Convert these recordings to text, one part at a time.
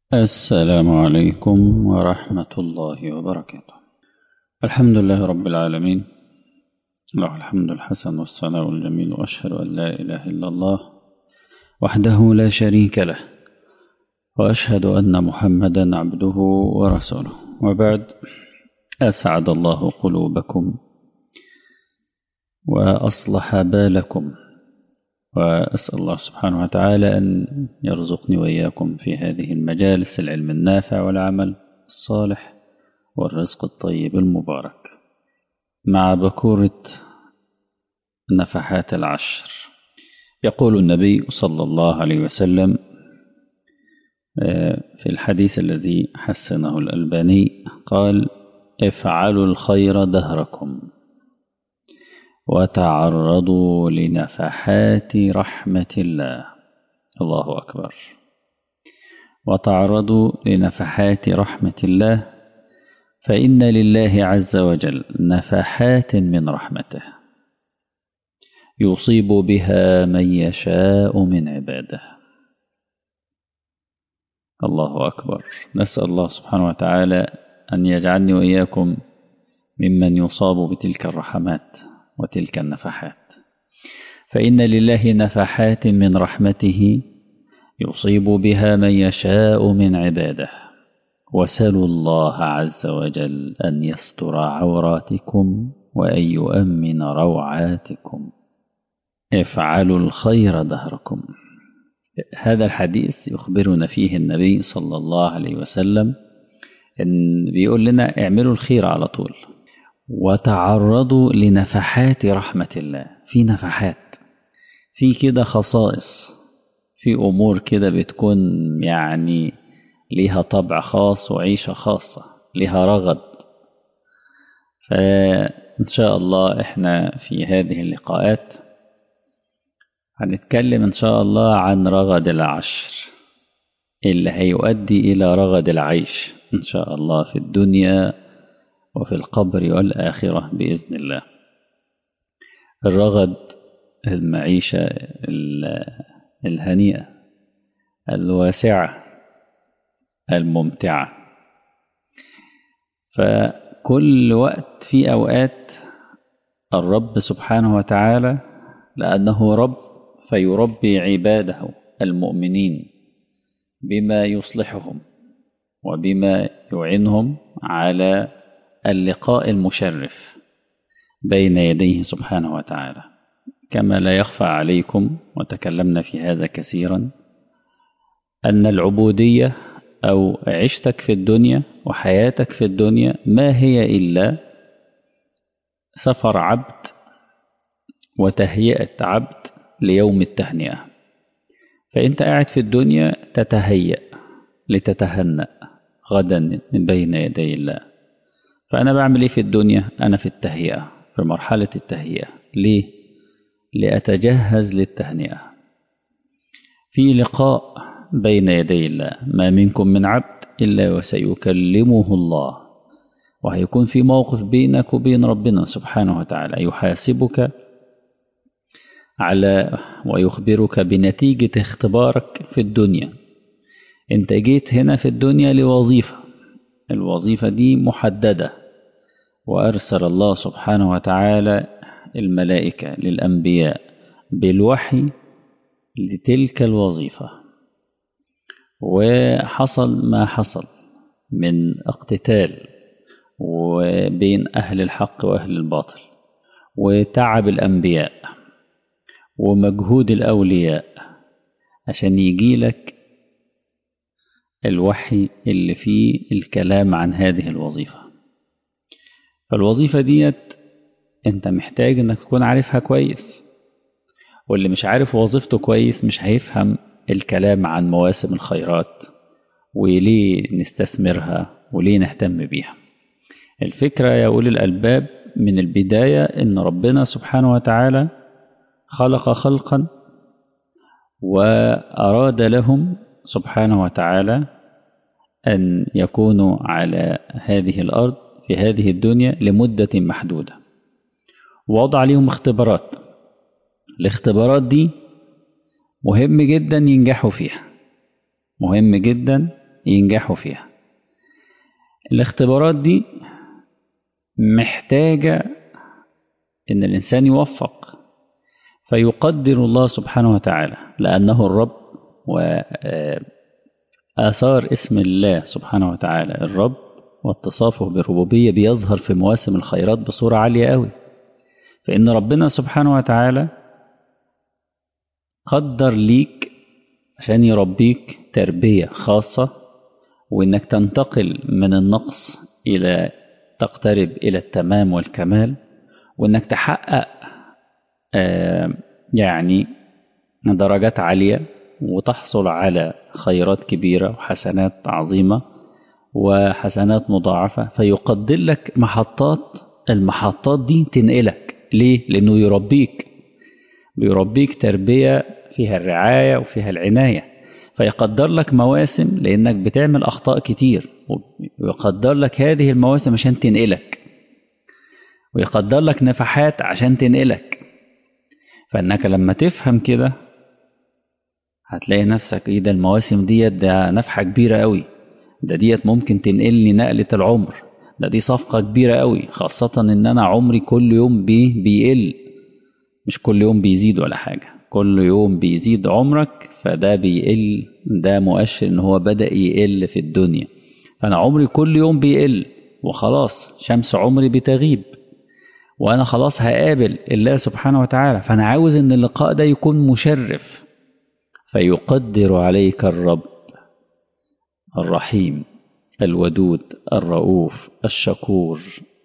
السلام عليكم ورحمة الله وبركاته الحمد لله رب العالمين له الحمد الحسن والثناء الجميل وأشهد أن لا إله إلا الله وحده لا شريك له وأشهد أن محمدا عبده ورسوله وبعد أسعد الله قلوبكم وأصلح بالكم وأسأل الله سبحانه وتعالى أن يرزقني وإياكم في هذه المجالس العلم النافع والعمل الصالح والرزق الطيب المبارك مع بكورة نفحات العشر يقول النبي صلى الله عليه وسلم في الحديث الذي حسنه الألباني قال افعلوا الخير دهركم وتعرضوا لنفحات رحمة الله الله أكبر وتعرضوا لنفحات رحمة الله فإن لله عز وجل نفحات من رحمته يصيب بها من يشاء من عباده الله أكبر نسأل الله سبحانه وتعالى أن يجعلني وإياكم ممن يصاب بتلك الرحمات وتلك النفحات فإن لله نفحات من رحمته يصيب بها من يشاء من عباده وسلوا الله عز وجل أن يستر عوراتكم وأن يؤمن روعاتكم افعلوا الخير دهركم هذا الحديث يخبرنا فيه النبي صلى الله عليه وسلم إن بيقول لنا اعملوا الخير على طول وتعرضوا لنفحات رحمة الله في نفحات في كده خصائص في أمور كده بتكون يعني ليها طبع خاص وعيشة خاصة ليها رغد فإن شاء الله إحنا في هذه اللقاءات هنتكلم إن شاء الله عن رغد العشر اللي هيؤدي إلى رغد العيش إن شاء الله في الدنيا وفي القبر والآخرة بإذن الله الرغد المعيشة الهنيئة الواسعة الممتعة فكل وقت في أوقات الرب سبحانه وتعالى لأنه رب فيربي عباده المؤمنين بما يصلحهم وبما يعنهم على اللقاء المشرف بين يديه سبحانه وتعالى كما لا يخفى عليكم وتكلمنا في هذا كثيرا أن العبودية أو عشتك في الدنيا وحياتك في الدنيا ما هي إلا سفر عبد وتهيئة عبد ليوم التهنئة فأنت قاعد في الدنيا تتهيأ لتتهنأ غدا من بين يدي الله فأنا بعمل إيه في الدنيا أنا في التهيئة في مرحلة التهيئة ليه لأتجهز للتهنئة في لقاء بين يدي الله ما منكم من عبد إلا وسيكلمه الله وهيكون في موقف بينك وبين ربنا سبحانه وتعالى يحاسبك على ويخبرك بنتيجة اختبارك في الدنيا انت جيت هنا في الدنيا لوظيفة الوظيفة دي محددة وأرسل الله سبحانه وتعالى الملائكة للأنبياء بالوحي لتلك الوظيفة وحصل ما حصل من اقتتال وبين أهل الحق وأهل الباطل وتعب الأنبياء ومجهود الأولياء عشان يجيلك الوحي اللي فيه الكلام عن هذه الوظيفة فالوظيفة ديت انت محتاج انك تكون عارفها كويس واللي مش عارف وظيفته كويس مش هيفهم الكلام عن مواسم الخيرات وليه نستثمرها وليه نهتم بيها الفكرة يا أولي الألباب من البداية إن ربنا سبحانه وتعالى خلق خلقا وأراد لهم سبحانه وتعالى أن يكونوا على هذه الأرض في هذه الدنيا لمدة محدودة ووضع عليهم اختبارات الاختبارات دي مهم جدا ينجحوا فيها مهم جدا ينجحوا فيها الاختبارات دي محتاجة إن الإنسان يوفق فيقدر الله سبحانه وتعالى لأنه الرب وآثار اسم الله سبحانه وتعالى الرب واتصافه بالربوبية بيظهر في مواسم الخيرات بصورة عالية قوي فإن ربنا سبحانه وتعالى قدر ليك عشان يربيك تربية خاصة وإنك تنتقل من النقص إلى تقترب إلى التمام والكمال وإنك تحقق آه يعني درجات عالية وتحصل على خيرات كبيرة وحسنات عظيمة وحسنات مضاعفة فيقدر لك محطات المحطات دي تنقلك ليه؟ لأنه يربيك بيربيك تربية فيها الرعاية وفيها العناية فيقدر لك مواسم لأنك بتعمل أخطاء كتير ويقدر لك هذه المواسم عشان تنقلك ويقدر لك نفحات عشان تنقلك فإنك لما تفهم كده هتلاقي نفسك ايه ده المواسم ديت ده نفحة كبيرة قوي ده ديت ممكن تنقلني نقلة العمر ده دي صفقة كبيرة قوي خاصة ان انا عمري كل يوم بي بيقل مش كل يوم بيزيد ولا حاجة كل يوم بيزيد عمرك فده بيقل ده مؤشر ان هو بدأ يقل في الدنيا فانا عمري كل يوم بيقل وخلاص شمس عمري بتغيب وانا خلاص هقابل الله سبحانه وتعالى فانا عاوز ان اللقاء ده يكون مشرف فيقدر عليك الرب الرحيم الودود الرؤوف الشكور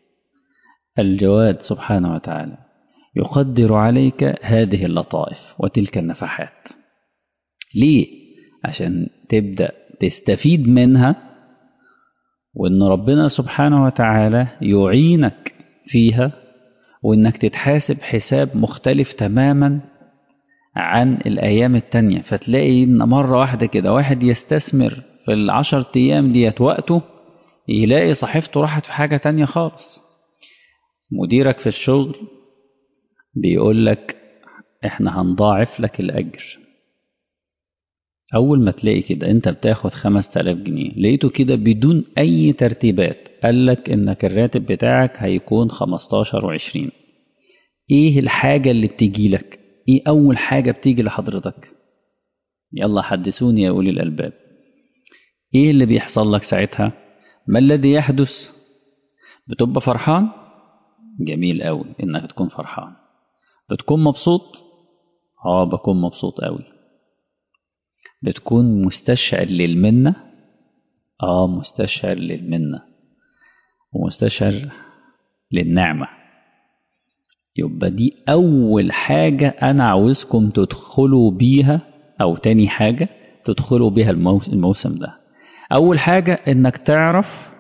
الجواد سبحانه وتعالى يقدر عليك هذه اللطائف وتلك النفحات ليه عشان تبدأ تستفيد منها وان ربنا سبحانه وتعالى يعينك فيها وانك تتحاسب حساب مختلف تماما عن الايام التانية فتلاقي ان مرة واحدة كده واحد يستثمر في العشر ايام ديت وقته يلاقي صحيفته راحت في حاجة تانية خالص مديرك في الشغل بيقول لك احنا هنضاعف لك الاجر اول ما تلاقي كده انت بتاخد خمس تلاف جنيه لقيته كده بدون اي ترتيبات قال لك انك الراتب بتاعك هيكون خمستاشر وعشرين ايه الحاجة اللي بتيجي لك ايه اول حاجة بتيجي لحضرتك يلا حدثوني يا اولي الالباب ايه اللي بيحصل لك ساعتها ما الذي يحدث بتبقى فرحان جميل قوي انك تكون فرحان بتكون مبسوط اه بكون مبسوط قوي بتكون مستشعر للمنة اه مستشعر للمنة ومستشعر للنعمة يبقى دي أول حاجة أنا عاوزكم تدخلوا بيها أو تاني حاجة تدخلوا بيها الموسم ده أول حاجة إنك تعرف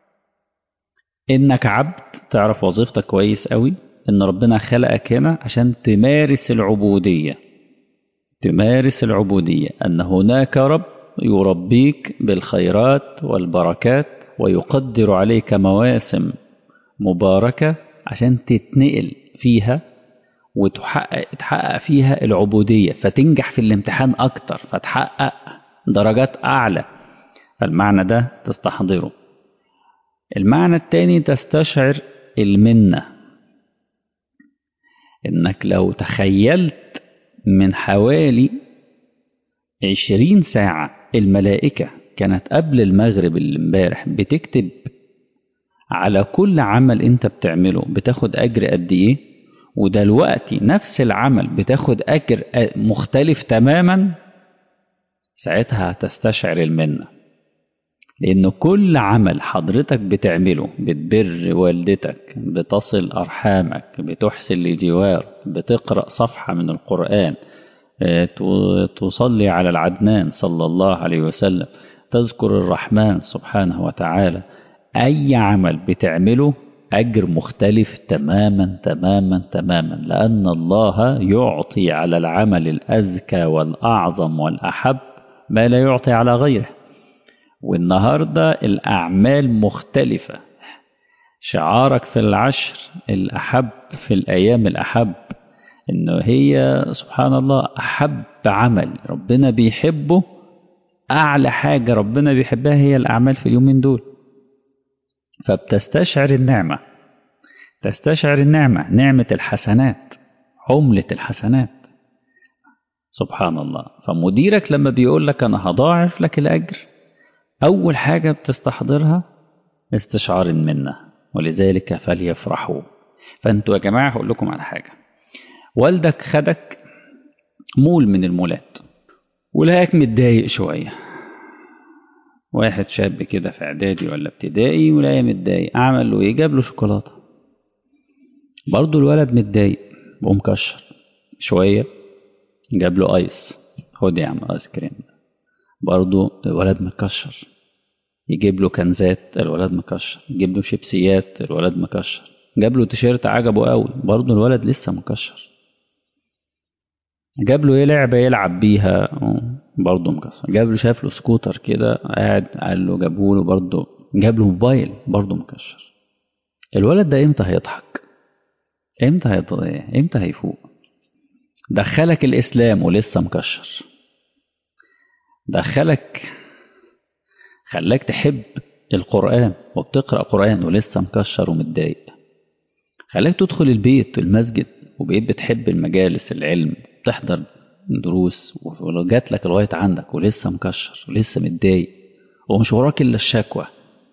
إنك عبد تعرف وظيفتك كويس قوي إن ربنا خلقك هنا عشان تمارس العبودية تمارس العبودية أن هناك رب يربيك بالخيرات والبركات ويقدر عليك مواسم مباركة عشان تتنقل فيها وتحقق تحقق فيها العبودية فتنجح في الامتحان أكتر فتحقق درجات أعلى فالمعنى ده تستحضره المعنى التاني تستشعر المنة إنك لو تخيلت من حوالي عشرين ساعة الملائكة كانت قبل المغرب اللي امبارح بتكتب على كل عمل انت بتعمله بتاخد اجر قد ايه ودلوقتي نفس العمل بتاخد اجر مختلف تماما ساعتها هتستشعر المنة لان كل عمل حضرتك بتعمله بتبر والدتك بتصل ارحامك بتحسن لجوار بتقرأ صفحة من القرآن تصلي على العدنان صلى الله عليه وسلم تذكر الرحمن سبحانه وتعالى أي عمل بتعمله أجر مختلف تماما تماما تماما لأن الله يعطي على العمل الأزكى والأعظم والأحب ما لا يعطي على غيره والنهاردة الأعمال مختلفة شعارك في العشر الأحب في الأيام الأحب إنه هي سبحان الله أحب عمل ربنا بيحبه أعلى حاجة ربنا بيحبها هي الأعمال في اليومين دول فبتستشعر النعمة تستشعر النعمة نعمة الحسنات عملة الحسنات سبحان الله فمديرك لما بيقول لك أنا هضاعف لك الأجر أول حاجة بتستحضرها استشعار المنة ولذلك فليفرحوا فأنتوا يا جماعة هقول لكم على حاجة والدك خدك مول من المولات ولقاك متضايق شوية واحد شاب كده في إعدادي ولا ابتدائي ولاقيه متضايق عمل له إيه جاب له شوكولاتة برضه الولد متضايق ومكشر شوية جاب له ايس خد يا عم ايس كريم برضه الولد مكشر يجيب له كنزات الولد مكشر يجيب له شيبسيات الولد مكشر جاب له تيشيرت عجبه قوي برضه الولد لسه مكشر جاب له ايه لعبه يلعب بيها برضه مكسر جاب له شاف له سكوتر كده قاعد قال له جابوا له برضه جاب له موبايل برضه مكشر الولد ده امتى هيضحك امتى هيضحك امتى هيفوق دخلك الإسلام ولسه مكشر دخلك خلاك تحب القرآن وبتقرأ قرآن ولسه مكشر ومتضايق خلاك تدخل البيت المسجد وبقيت بتحب المجالس العلم بتحضر دروس ولو جات لك لغاية عندك ولسه مكشر ولسه متضايق ومش وراك إلا الشكوى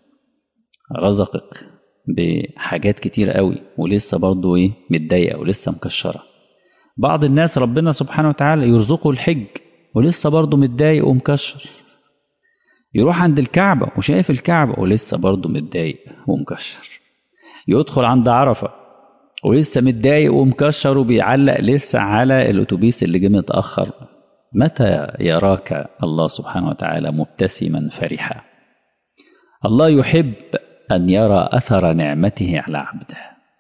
رزقك بحاجات كتير قوي ولسه برضه ايه متضايقة ولسه مكشره بعض الناس ربنا سبحانه وتعالى يرزقه الحج ولسه برضه متضايق ومكشر يروح عند الكعبة وشايف الكعبة ولسه برضه متضايق ومكشر يدخل عند عرفة ولسه متضايق ومكشر وبيعلق لسه على الأتوبيس اللي جه متأخر متى يراك الله سبحانه وتعالى مبتسما فرحا الله يحب أن يرى أثر نعمته على عبده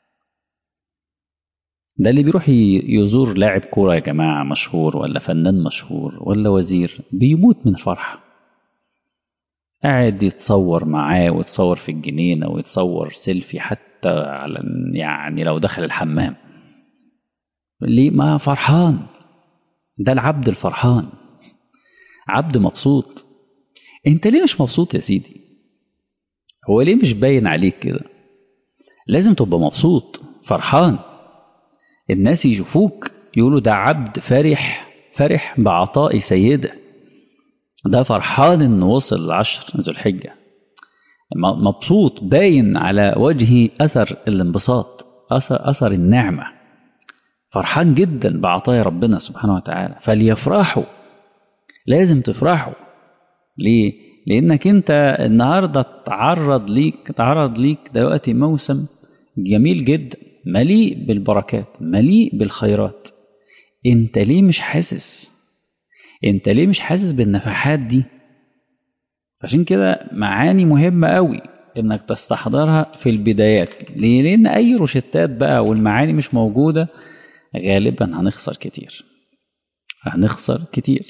ده اللي بيروح يزور لاعب كورة يا جماعة مشهور ولا فنان مشهور ولا وزير بيموت من الفرحة قاعد يتصور معاه ويتصور في الجنينة ويتصور سيلفي حتى على يعني لو دخل الحمام ليه ما فرحان ده العبد الفرحان عبد مبسوط انت ليه مش مبسوط يا سيدي هو ليه مش باين عليك كده لازم تبقى مبسوط فرحان الناس يشوفوك يقولوا ده عبد فرح فرح بعطاء سيده ده فرحان انه وصل العشر ذو الحجة مبسوط باين على وجهه أثر الانبساط أثر, أثر النعمة فرحان جدا بعطايا ربنا سبحانه وتعالى فليفرحوا لازم تفرحوا ليه؟ لأنك أنت النهاردة تعرض ليك تعرض ليك دلوقتي موسم جميل جدا مليء بالبركات مليء بالخيرات انت ليه مش حاسس انت ليه مش حاسس بالنفحات دي عشان كده معاني مهمة قوي انك تستحضرها في البدايات ليه لان اي روشتات بقى والمعاني مش موجودة غالبا هنخسر كتير هنخسر كتير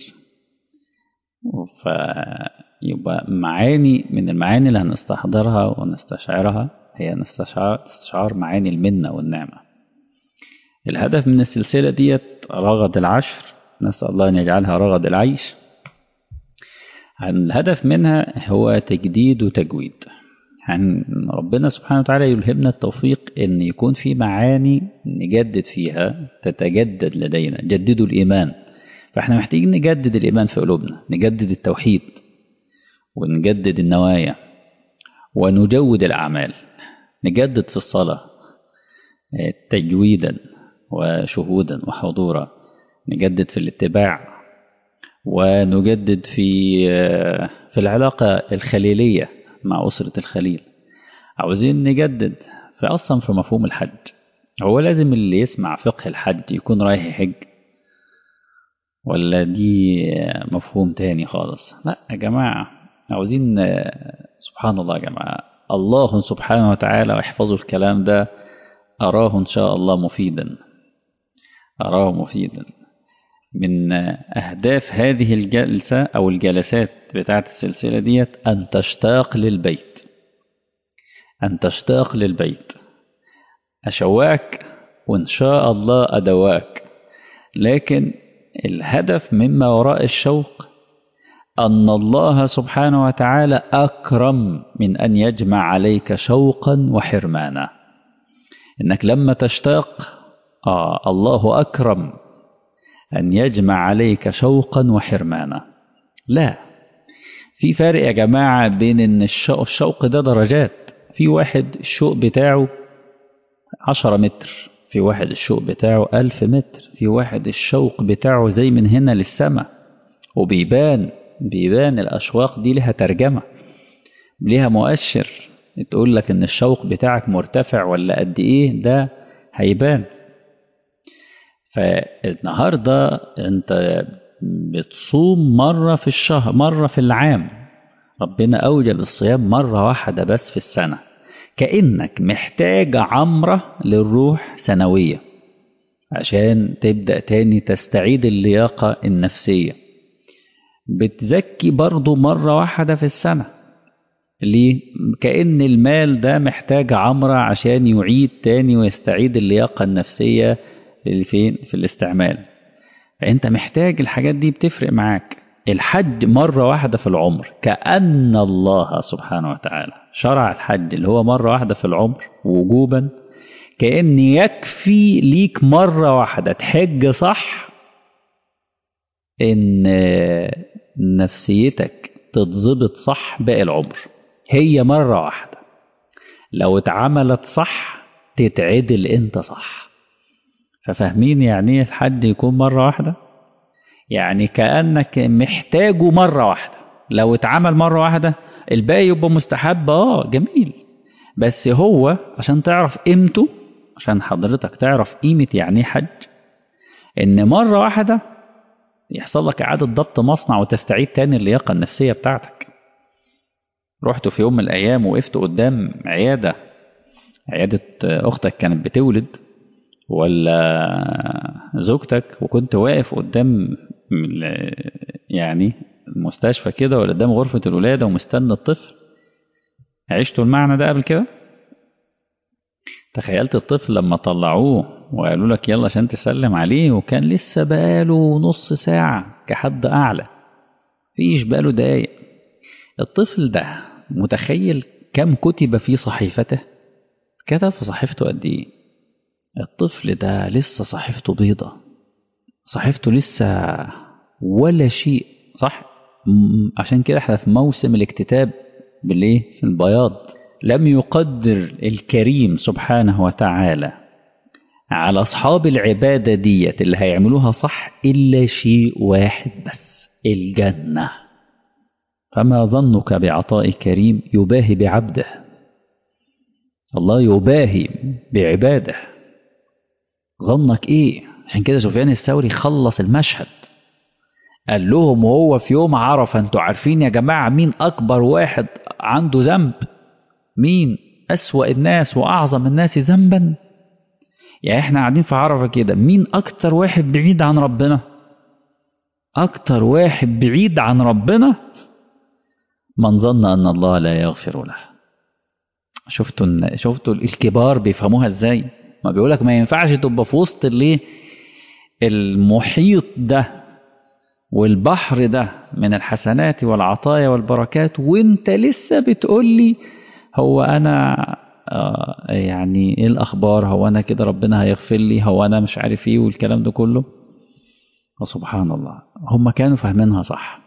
فيبقى معاني من المعاني اللي هنستحضرها ونستشعرها هي نستشعر استشعار معاني المنة والنعمة الهدف من السلسلة ديت رغد العشر نسأل الله أن يجعلها رغد العيش الهدف منها هو تجديد وتجويد عن ربنا سبحانه وتعالى يلهمنا التوفيق أن يكون في معاني نجدد فيها تتجدد لدينا جددوا الإيمان فاحنا محتاجين نجدد الإيمان في قلوبنا نجدد التوحيد ونجدد النوايا ونجود الأعمال نجدد في الصلاة تجويدا وشهودا وحضورا نجدد في الاتباع ونجدد في في العلاقة الخليلية مع أسرة الخليل عاوزين نجدد في أصلا في مفهوم الحج هو لازم اللي يسمع فقه الحج يكون رايح يحج ولا دي مفهوم تاني خالص لا يا جماعة عاوزين سبحان الله يا جماعة الله سبحانه وتعالى واحفظوا الكلام ده أراه إن شاء الله مفيدا أراه مفيدا من أهداف هذه الجلسة أو الجلسات بتاعت السلسلة ديت أن تشتاق للبيت أن تشتاق للبيت أشواك وإن شاء الله أدواك لكن الهدف مما وراء الشوق أن الله سبحانه وتعالى أكرم من أن يجمع عليك شوقا وحرمانا إنك لما تشتاق آه الله أكرم أن يجمع عليك شوقا وحرمانا لا في فرق يا جماعة بين إن الشوق, الشوق ده درجات في واحد الشوق بتاعه عشرة متر في واحد الشوق بتاعه ألف متر في واحد الشوق بتاعه زي من هنا للسماء وبيبان بيبان الأشواق دي لها ترجمة ليها مؤشر تقول لك إن الشوق بتاعك مرتفع ولا قد إيه ده هيبان فالنهاردة أنت بتصوم مرة في الشهر مرة في العام ربنا أوجب الصيام مرة واحدة بس في السنة كأنك محتاج عمرة للروح سنوية عشان تبدأ تاني تستعيد اللياقة النفسية بتزكي برضو مرة واحدة في السنة ليه؟ كأن المال ده محتاج عمرة عشان يعيد تاني ويستعيد اللياقة النفسية اللي فين في الاستعمال فأنت محتاج الحاجات دي بتفرق معاك الحج مرة واحدة في العمر كأن الله سبحانه وتعالى شرع الحج اللي هو مرة واحدة في العمر وجوبا كأن يكفي ليك مرة واحدة تحج صح إن نفسيتك تتظبط صح باقي العمر هي مرة واحدة لو اتعملت صح تتعدل انت صح ففاهمين يعني ايه الحج يكون مرة واحدة يعني كأنك محتاجه مرة واحدة لو اتعمل مرة واحدة الباقي يبقى مستحب اه جميل بس هو عشان تعرف قيمته عشان حضرتك تعرف قيمة يعني حج ان مرة واحدة يحصل لك إعادة ضبط مصنع وتستعيد تاني اللياقة النفسية بتاعتك رحت في يوم من الأيام وقفت قدام عيادة عيادة أختك كانت بتولد ولا زوجتك وكنت واقف قدام يعني المستشفى كده ولا قدام غرفة الولادة ومستنى الطفل عشتوا المعنى ده قبل كده تخيلت الطفل لما طلعوه وقالوا لك يلا عشان تسلم عليه وكان لسه بقاله نص ساعة كحد أعلى فيش بقاله دقايق الطفل ده متخيل كم كتب في صحيفته كتب في صحيفته قد ايه الطفل ده لسه صحيفته بيضة صحيفته لسه ولا شيء صح عشان كده احنا في موسم الاكتتاب بالايه في البياض لم يقدر الكريم سبحانه وتعالى على أصحاب العبادة ديت اللي هيعملوها صح إلا شيء واحد بس الجنة فما ظنك بعطاء كريم يباهي بعبده الله يباهي بعباده ظنك ايه عشان كده سفيان الثوري خلص المشهد قال لهم وهو في يوم عرفة انتوا عارفين يا جماعة مين أكبر واحد عنده ذنب مين أسوأ الناس وأعظم الناس ذنبا يعني احنا قاعدين في عرفة كده مين أكتر واحد بعيد عن ربنا أكتر واحد بعيد عن ربنا من ظن أن الله لا يغفر له شفتوا شفتوا الكبار بيفهموها ازاي ما بيقولك ما ينفعش تبقى في وسط الايه المحيط ده والبحر ده من الحسنات والعطايا والبركات وانت لسه بتقول لي هو انا آه يعني ايه الاخبار هو انا كده ربنا هيغفر لي هو انا مش عارف ايه والكلام ده كله وسبحان الله هم كانوا فاهمينها صح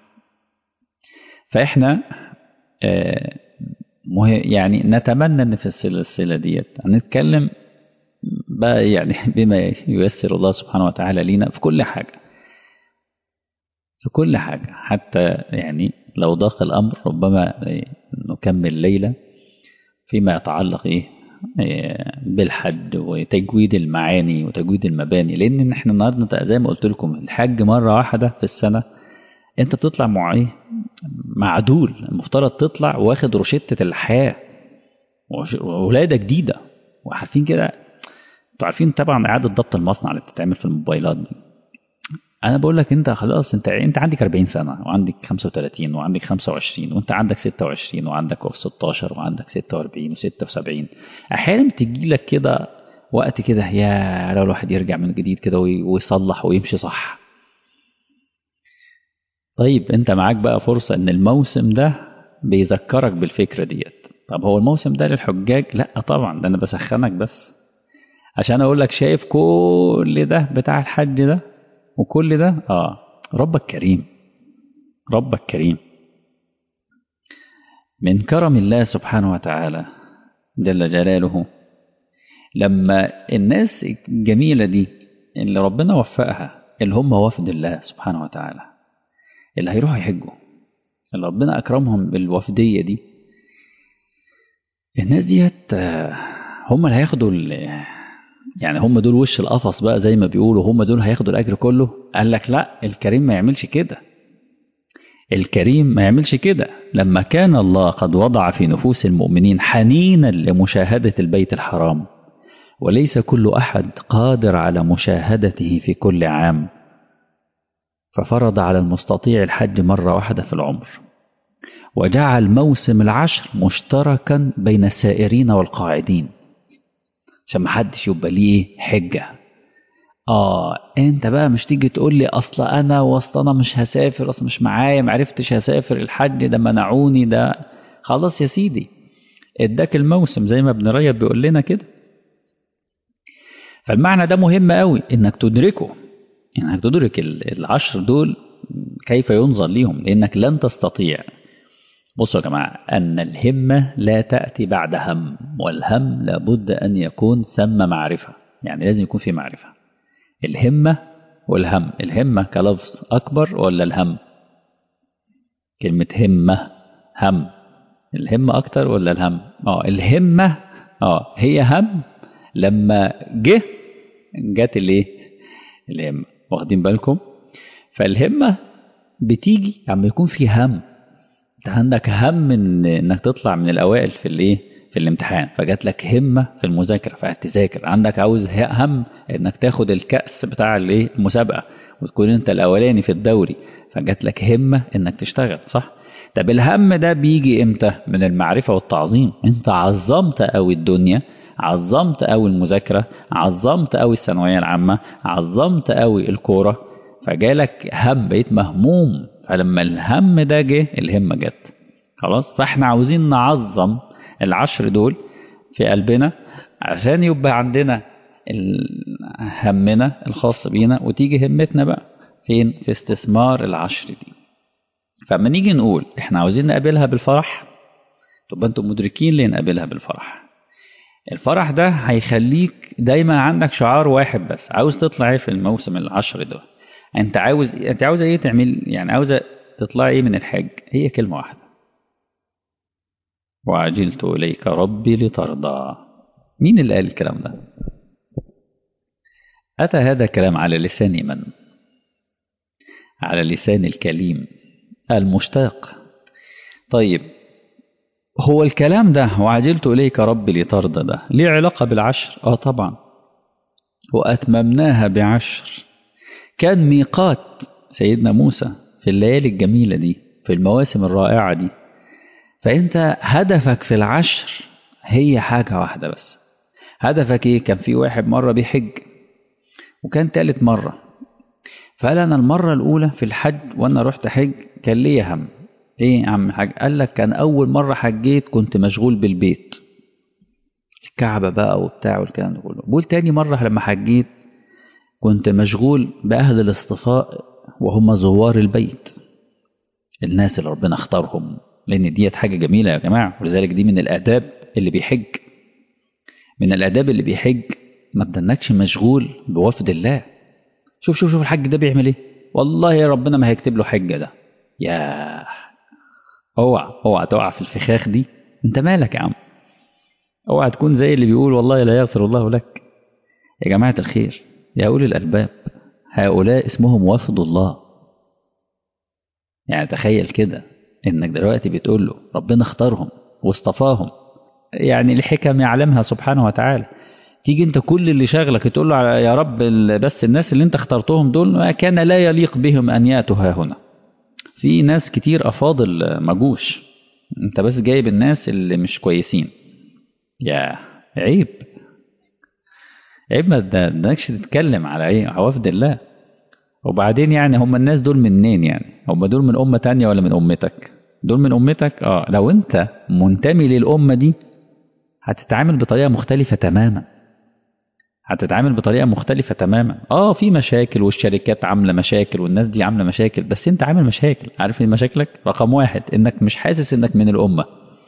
فاحنا آه يعني نتمنى ان في السلسله ديت هنتكلم بقى يعني بما ييسر الله سبحانه وتعالى لينا في كل حاجه في كل حاجه حتى يعني لو ضاق الامر ربما نكمل ليله فيما يتعلق ايه بالحج وتجويد المعاني وتجويد المباني لان احنا النهارده زي ما قلت لكم الحج مره واحده في السنه انت بتطلع مع ايه معدول المفترض تطلع واخد روشتة الحياة وولادة جديدة وعارفين كده انتوا عارفين طبعا اعادة ضبط المصنع اللي بتتعمل في الموبايلات دي انا بقول لك انت خلاص انت انت عندك 40 سنة وعندك 35 وعندك 25 وانت عندك 26 وعندك 16 وعندك 46 و76 احيانا بتجي لك كده وقت كده يا لو الواحد يرجع من جديد كده ويصلح ويمشي صح طيب انت معاك بقى فرصة ان الموسم ده بيذكرك بالفكرة ديت طب هو الموسم ده للحجاج لا طبعا ده انا بسخنك بس عشان اقول لك شايف كل ده بتاع الحج ده وكل ده اه ربك كريم ربك كريم من كرم الله سبحانه وتعالى جل جلاله لما الناس الجميلة دي اللي ربنا وفقها اللي هم وفد الله سبحانه وتعالى اللي هيروحوا يحجوا اللي ربنا أكرمهم بالوفدية دي الناس ديت هم اللي هياخدوا يعني هم دول وش القفص بقى زي ما بيقولوا هم دول هياخدوا الأجر كله قال لك لا الكريم ما يعملش كده الكريم ما يعملش كده لما كان الله قد وضع في نفوس المؤمنين حنينا لمشاهدة البيت الحرام وليس كل أحد قادر على مشاهدته في كل عام ففرض على المستطيع الحج مرة واحدة في العمر وجعل موسم العشر مشتركا بين السائرين والقاعدين عشان محدش يبقى ليه حجة اه انت بقى مش تيجي تقول لي اصل انا واصل انا مش هسافر اصل مش معايا معرفتش هسافر الحج ده منعوني ده خلاص يا سيدي اداك الموسم زي ما ابن رجب بيقول لنا كده فالمعنى ده مهم قوي انك تدركه انك تدرك العشر دول كيف ينظر ليهم لانك لن تستطيع بصوا يا جماعة أن الهمة لا تأتي بعد هم والهم لابد أن يكون ثم معرفة يعني لازم يكون في معرفة الهمة والهم الهمة كلفظ أكبر ولا الهم كلمة همة هم الهمة أكتر ولا الهم اه الهمة اه هي هم لما جه جت الايه الهمة واخدين بالكم فالهمة بتيجي لما يكون في هم انت عندك هم إن انك تطلع من الاوائل في الايه في الامتحان فجات لك همه في المذاكره فهتذاكر عندك عاوز هم انك تاخد الكاس بتاع الايه المسابقه وتكون انت الاولاني في الدوري فجات لك همه انك تشتغل صح طب الهم ده بيجي امتى من المعرفه والتعظيم انت عظمت قوي الدنيا عظمت قوي المذاكره عظمت قوي الثانويه العامه عظمت قوي الكوره فجالك هم بقيت مهموم فلما الهم ده جه الهمة جت خلاص فاحنا عاوزين نعظم العشر دول في قلبنا عشان يبقى عندنا همنا الخاص بينا وتيجي همتنا بقى فين في استثمار العشر دي فما نيجي نقول احنا عاوزين نقابلها بالفرح تبقى انتم مدركين ليه نقابلها بالفرح الفرح ده هيخليك دايما عندك شعار واحد بس عاوز تطلع ايه في الموسم العشر ده انت عاوز انت عاوزه ايه تعمل يعني عاوزه تطلعي ايه من الحج هي كلمه واحده وعجلت اليك ربي لترضى مين اللي قال الكلام ده اتى هذا الكلام على لسان من على لسان الكليم المشتاق طيب هو الكلام ده وعجلت اليك ربي لترضى ده ليه علاقه بالعشر اه طبعا واتممناها بعشر كان ميقات سيدنا موسى في الليالي الجميلة دي في المواسم الرائعة دي فأنت هدفك في العشر هي حاجة واحدة بس هدفك إيه كان في واحد مرة بيحج وكان تالت مرة فقال أنا المرة الأولى في الحج وأنا رحت حج كان ليا هم إيه يا عم الحاج قال لك كان أول مرة حجيت كنت مشغول بالبيت الكعبة بقى وبتاع والكلام ده كله بقول تاني مرة لما حجيت كنت مشغول بأهل الاصطفاء وهم زوار البيت الناس اللي ربنا اختارهم لأن ديت حاجة جميلة يا جماعة ولذلك دي من الآداب اللي بيحج من الآداب اللي بيحج ما تدنكش مشغول بوفد الله شوف شوف شوف الحج ده بيعمل ايه والله يا ربنا ما هيكتب له حجة ده يا اوعى اوعى تقع في الفخاخ دي انت مالك يا عم اوعى تكون زي اللي بيقول والله لا يغفر الله لك يا جماعة الخير يا أولي الألباب هؤلاء اسمهم وفد الله يعني تخيل كده إنك دلوقتي بتقول له ربنا اختارهم واصطفاهم يعني الحكم يعلمها سبحانه وتعالى تيجي انت كل اللي شاغلك تقول له يا رب بس الناس اللي انت اخترتهم دول ما كان لا يليق بهم ان ياتوا ها هنا في ناس كتير افاضل مجوش انت بس جايب الناس اللي مش كويسين يا عيب عيب ما تدنكش تتكلم على ايه وفد الله وبعدين يعني هم الناس دول منين يعني هم دول من أمة تانية ولا من أمتك دول من أمتك اه لو أنت منتمي للأمة دي هتتعامل بطريقة مختلفة تماما هتتعامل بطريقة مختلفة تماما اه في مشاكل والشركات عاملة مشاكل والناس دي عاملة مشاكل بس انت عامل مشاكل عارف ايه مشاكلك رقم واحد انك مش حاسس انك من الأمة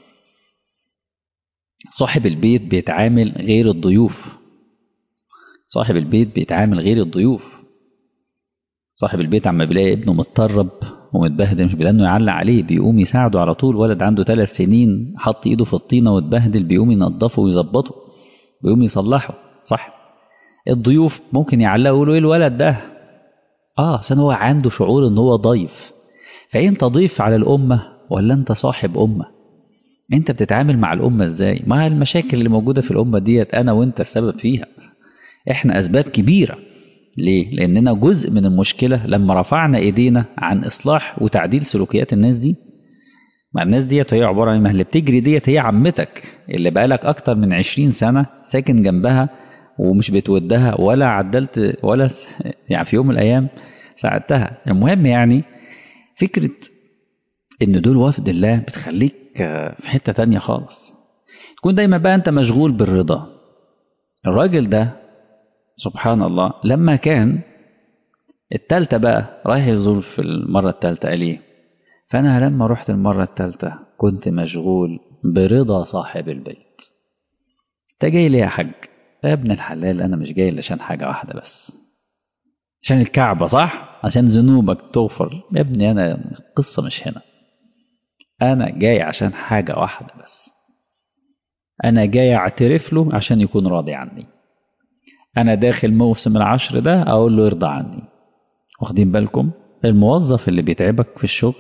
صاحب البيت بيتعامل غير الضيوف صاحب البيت بيتعامل غير الضيوف صاحب البيت عما بيلاقي ابنه متطرب ومتبهدل مش بلانه يعلق عليه بيقوم يساعده على طول ولد عنده ثلاث سنين حط ايده في الطينه واتبهدل بيقوم ينظفه ويظبطه ويقوم يصلحه صح الضيوف ممكن يعلقوا يقولوا ايه الولد ده اه عشان هو عنده شعور ان هو ضيف فانت ضيف على الامه ولا انت صاحب امه انت بتتعامل مع الامه ازاي مع المشاكل اللي موجوده في الامه ديت انا وانت السبب فيها احنا اسباب كبيره ليه لاننا جزء من المشكله لما رفعنا ايدينا عن اصلاح وتعديل سلوكيات الناس دي ما الناس ديت هي عباره عن ما اللي بتجري ديت هي عمتك اللي بقالك اكتر من عشرين سنه ساكن جنبها ومش بتودها ولا عدلت ولا يعني في يوم من الايام ساعدتها المهم يعني فكره ان دول وفد الله بتخليك في حته تانية خالص تكون دايما بقى انت مشغول بالرضا الراجل ده سبحان الله لما كان التالتة بقى رايح يزور في المرة التالتة قال ايه فأنا لما رحت المرة التالتة كنت مشغول برضا صاحب البيت انت جاي ليه يا حاج يا ابن الحلال أنا مش جاي عشان حاجة واحدة بس عشان الكعبة صح عشان ذنوبك تغفر يا ابني أنا القصة مش هنا أنا جاي عشان حاجة واحدة بس أنا جاي أعترف له عشان يكون راضي عني أنا داخل موسم العشر ده أقول له يرضى عني واخدين بالكم الموظف اللي بيتعبك في الشغل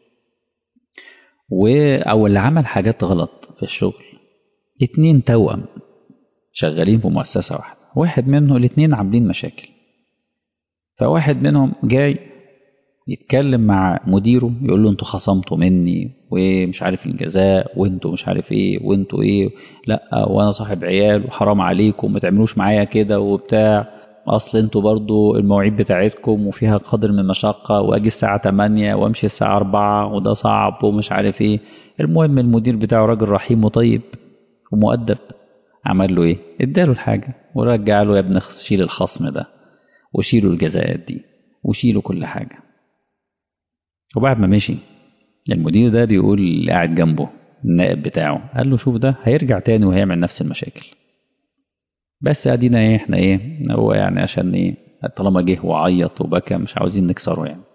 و... أو اللي عمل حاجات غلط في الشغل اتنين توأم شغالين في مؤسسة واحدة واحد منهم الاتنين عاملين مشاكل فواحد منهم جاي يتكلم مع مديره يقول له انتوا خصمتوا مني ومش عارف الجزاء وانتوا مش عارف ايه وانتوا ايه لا وانا صاحب عيال وحرام عليكم ما تعملوش معايا كده وبتاع اصل انتوا برضو المواعيد بتاعتكم وفيها قدر من مشقة واجي الساعة 8 وامشي الساعة 4 وده صعب ومش عارف ايه المهم المدير بتاعه راجل رحيم وطيب ومؤدب عمل له ايه اداله الحاجة ورجع له يا ابن شيل الخصم ده وشيلوا الجزاءات دي وشيلوا كل حاجة وبعد ما مشي المدير ده بيقول اللي قاعد جنبه النائب بتاعه قال له شوف ده هيرجع تاني وهيعمل نفس المشاكل بس ادينا ايه احنا ايه هو يعني عشان ايه طالما جه وعيط وبكى مش عاوزين نكسره يعني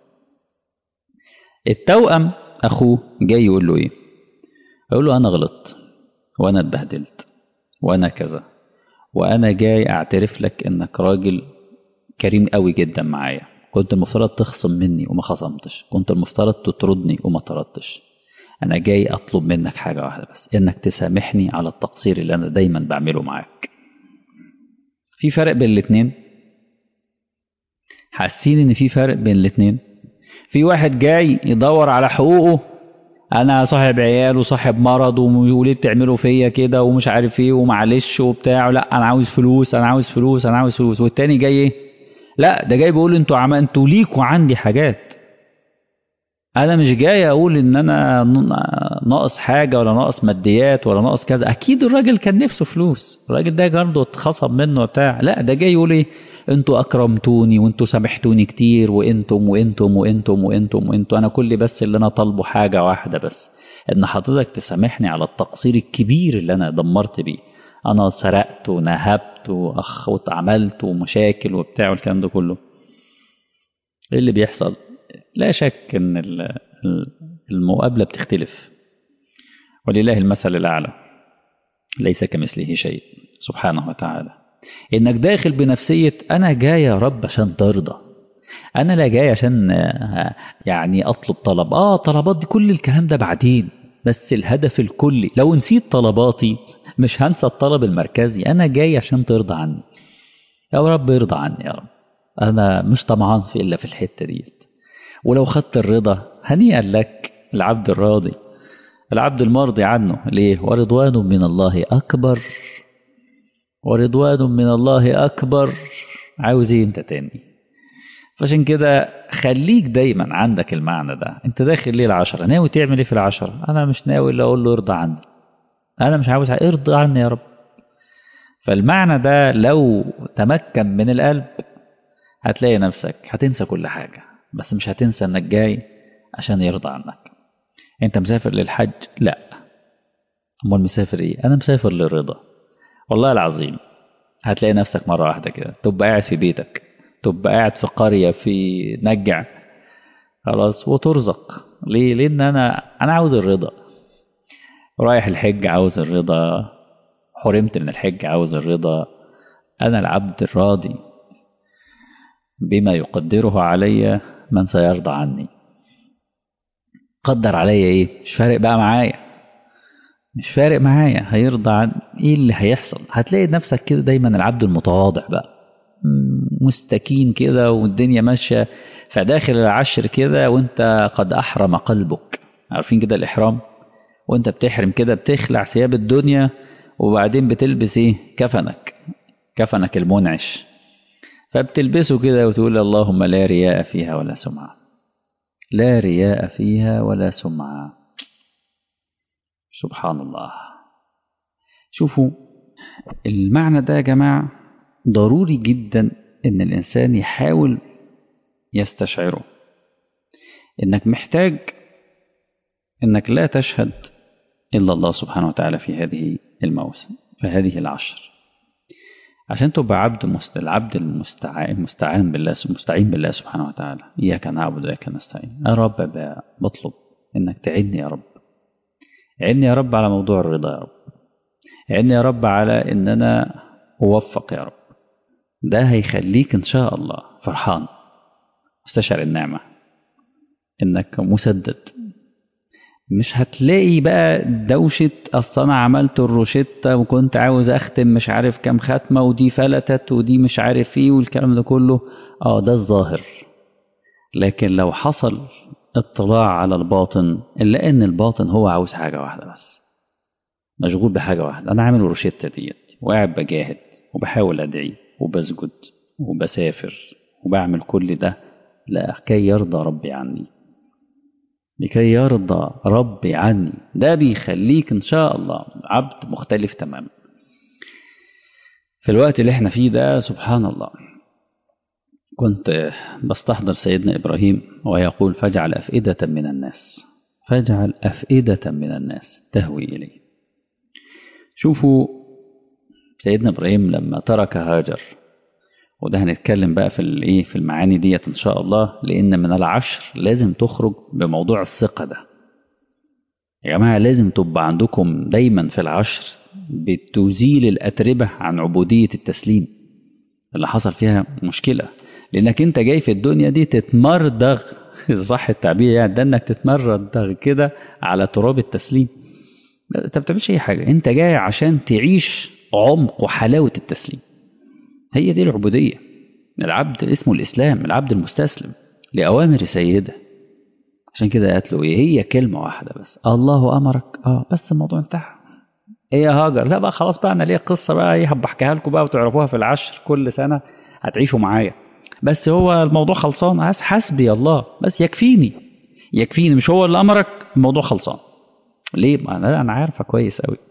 التوأم اخوه جاي يقول له ايه يقول له انا غلطت وانا اتبهدلت وانا كذا وانا جاي اعترف لك انك راجل كريم قوي جدا معايا كنت المفترض تخصم مني وما خصمتش كنت المفترض تطردني وما طردتش انا جاي اطلب منك حاجة واحدة بس انك تسامحني على التقصير اللي انا دايما بعمله معاك في فرق بين الاتنين حاسين ان في فرق بين الاتنين في واحد جاي يدور على حقوقه انا صاحب عيال وصاحب مرض وليه بتعملوا فيا كده ومش عارف ايه ومعلش وبتاع لا انا عاوز فلوس انا عاوز فلوس انا عاوز فلوس والتاني جاي ايه لا ده جاي بيقول انتوا عم انتوا ليكوا عندي حاجات انا مش جاي اقول ان انا ناقص حاجه ولا ناقص ماديات ولا ناقص كذا اكيد الراجل كان نفسه فلوس الراجل ده برضه اتخصم منه بتاع لا ده جاي يقول ايه انتوا اكرمتوني وانتوا سامحتوني كتير وانتم وانتم وانتم وانتم وانتم انا كل بس اللي انا طالبه حاجه واحده بس ان حضرتك تسامحني على التقصير الكبير اللي انا دمرت بيه انا سرقت ونهبت واخ واتعملت ومشاكل وبتاع والكلام ده كله ايه اللي بيحصل لا شك ان المقابله بتختلف ولله المثل الاعلى ليس كمثله شيء سبحانه وتعالى انك داخل بنفسيه انا جاي يا رب عشان ترضى انا لا جاي عشان يعني اطلب طلب اه طلبات دي كل الكلام ده بعدين بس الهدف الكلي لو نسيت طلباتي مش هنسى الطلب المركزي انا جاي عشان ترضى عني يا رب ارضى عني يا رب انا مش طمعان في الا في الحته دي ولو خدت الرضا هنيئا لك العبد الراضي العبد المرضي عنه ليه ورضوان من الله اكبر ورضوان من الله اكبر عاوز ايه انت تاني فعشان كده خليك دايما عندك المعنى ده انت داخل ليه العشرة ناوي تعمل ايه في العشرة انا مش ناوي الا اقول له ارضى عني انا مش عاوز ارضى عني يا رب فالمعنى ده لو تمكن من القلب هتلاقي نفسك هتنسى كل حاجة بس مش هتنسى انك جاي عشان يرضى عنك انت مسافر للحج لا امال مسافر ايه انا مسافر للرضا والله العظيم هتلاقي نفسك مرة واحدة كده تبقى قاعد في بيتك تبقى قاعد في قرية في نجع خلاص وترزق ليه لان انا انا عاوز الرضا رايح الحج عاوز الرضا حرمت من الحج عاوز الرضا انا العبد الراضي بما يقدره علي من سيرضى عني قدر عليا ايه مش فارق بقى معايا مش فارق معايا هيرضى عن ايه اللي هيحصل هتلاقي نفسك كده دايما العبد المتواضع بقى مستكين كده والدنيا ماشيه فداخل العشر كده وانت قد احرم قلبك عارفين كده الاحرام وانت بتحرم كده بتخلع ثياب الدنيا وبعدين بتلبس ايه كفنك كفنك المنعش فبتلبسه كده وتقول اللهم لا رياء فيها ولا سمعة لا رياء فيها ولا سمعة سبحان الله شوفوا المعنى ده يا جماعة ضروري جدا ان الانسان يحاول يستشعره انك محتاج انك لا تشهد الا الله سبحانه وتعالى في هذه الموسم في هذه العشر عشان تبقى عبد مست... العبد المستعان المستعان بالله المستعين بالله سبحانه وتعالى اياك نعبد واياك نستعين يا رب بطلب انك تعيني يا رب عيني يا رب على موضوع الرضا يا رب عيني يا رب على ان انا اوفق يا رب ده هيخليك ان شاء الله فرحان مستشعر النعمه انك مسدد مش هتلاقي بقى دوشة أصل أنا عملت الروشتة وكنت عاوز أختم مش عارف كام ختمة ودي فلتت ودي مش عارف إيه والكلام ده كله أه ده الظاهر لكن لو حصل اطلاع على الباطن إلا إن الباطن هو عاوز حاجة واحدة بس مشغول بحاجة واحدة أنا عامل الروشتة ديت وقاعد بجاهد وبحاول أدعي وبسجد وبسافر وبعمل كل ده لكي يرضى ربي عني لكي يرضى ربي عني ده بيخليك إن شاء الله عبد مختلف تماما في الوقت اللي احنا فيه ده سبحان الله كنت بستحضر سيدنا إبراهيم ويقول فاجعل أفئدة من الناس فاجعل أفئدة من الناس تهوي إليه شوفوا سيدنا إبراهيم لما ترك هاجر وده هنتكلم بقى في الايه في المعاني ديت ان شاء الله لان من العشر لازم تخرج بموضوع الثقه ده يا جماعه لازم تبقى عندكم دايما في العشر بتزيل الاتربه عن عبوديه التسليم اللي حصل فيها مشكله لانك انت جاي في الدنيا دي تتمردغ صح التعبير يعني ده انك تتمردغ كده على تراب التسليم انت ما بتعملش اي حاجه انت جاي عشان تعيش عمق وحلاوه التسليم هي دي العبودية العبد اسمه الإسلام العبد المستسلم لأوامر سيده عشان كده قالت له إيه هي كلمة واحدة بس الله أمرك آه بس الموضوع انتهى إيه يا هاجر لا بقى خلاص بقى أنا ليا قصة بقى إيه هبحكيها لكم بقى وتعرفوها في العشر كل سنة هتعيشوا معايا بس هو الموضوع خلصان حسبي الله بس يكفيني يكفيني مش هو اللي أمرك الموضوع خلصان ليه ما أنا أنا عارفة كويس أوي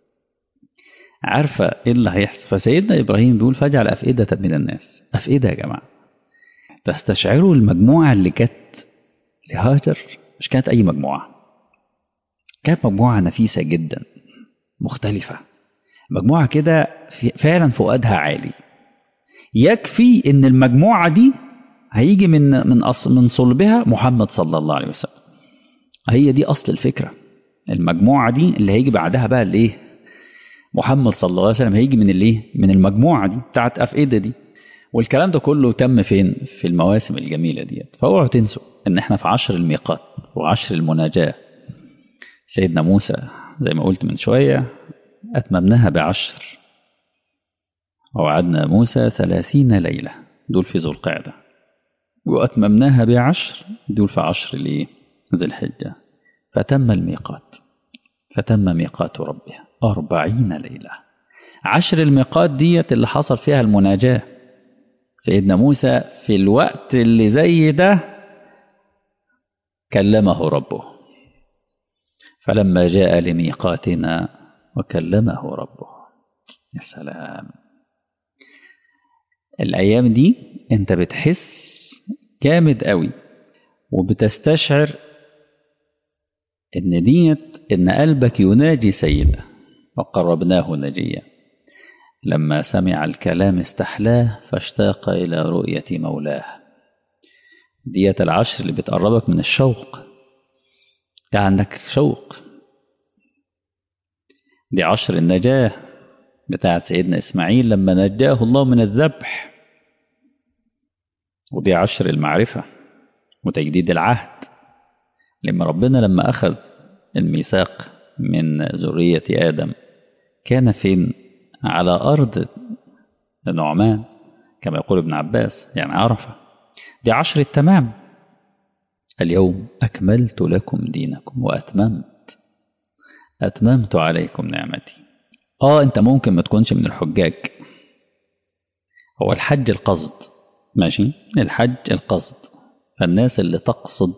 عارفة إيه اللي هيحصل فسيدنا إبراهيم بيقول فاجعل أفئدة من الناس أفئدة يا جماعة تستشعروا المجموعة اللي كانت لهاجر مش كانت أي مجموعة كانت مجموعة نفيسة جدا مختلفة مجموعة كده فعلا فؤادها عالي يكفي إن المجموعة دي هيجي من من أصل من صلبها محمد صلى الله عليه وسلم هي دي أصل الفكرة المجموعة دي اللي هيجي بعدها بقى الإيه محمد صلى الله عليه وسلم هيجي من الايه من المجموعه دي بتاعت افئده دي والكلام ده كله تم فين في المواسم الجميله ديت فاوعوا تنسوا ان احنا في عشر الميقات وعشر المناجاه سيدنا موسى زي ما قلت من شويه اتممناها بعشر ووعدنا موسى ثلاثين ليله دول في ذو القعده واتممناها بعشر دول في عشر الايه ذي الحجه فتم الميقات فتم ميقات ربها أربعين ليلة عشر الميقات ديت اللي حصل فيها المناجاة سيدنا موسى في الوقت اللي زي ده كلمه ربه فلما جاء لميقاتنا وكلمه ربه يا سلام الأيام دي أنت بتحس جامد قوي وبتستشعر إن ديت إن قلبك يناجي سيده وقربناه نجيا لما سمع الكلام استحلاه فاشتاق إلى رؤية مولاه ديت العشر اللي بتقربك من الشوق ده عندك شوق دي عشر النجاة بتاعت سيدنا إسماعيل لما نجاه الله من الذبح ودي عشر المعرفة وتجديد العهد لما ربنا لما أخذ الميثاق من ذرية آدم كان فين على أرض نعمان كما يقول ابن عباس يعني عرفة دي عشر التمام اليوم أكملت لكم دينكم وأتممت أتممت عليكم نعمتي آه أنت ممكن ما تكونش من الحجاج هو الحج القصد ماشي الحج القصد فالناس اللي تقصد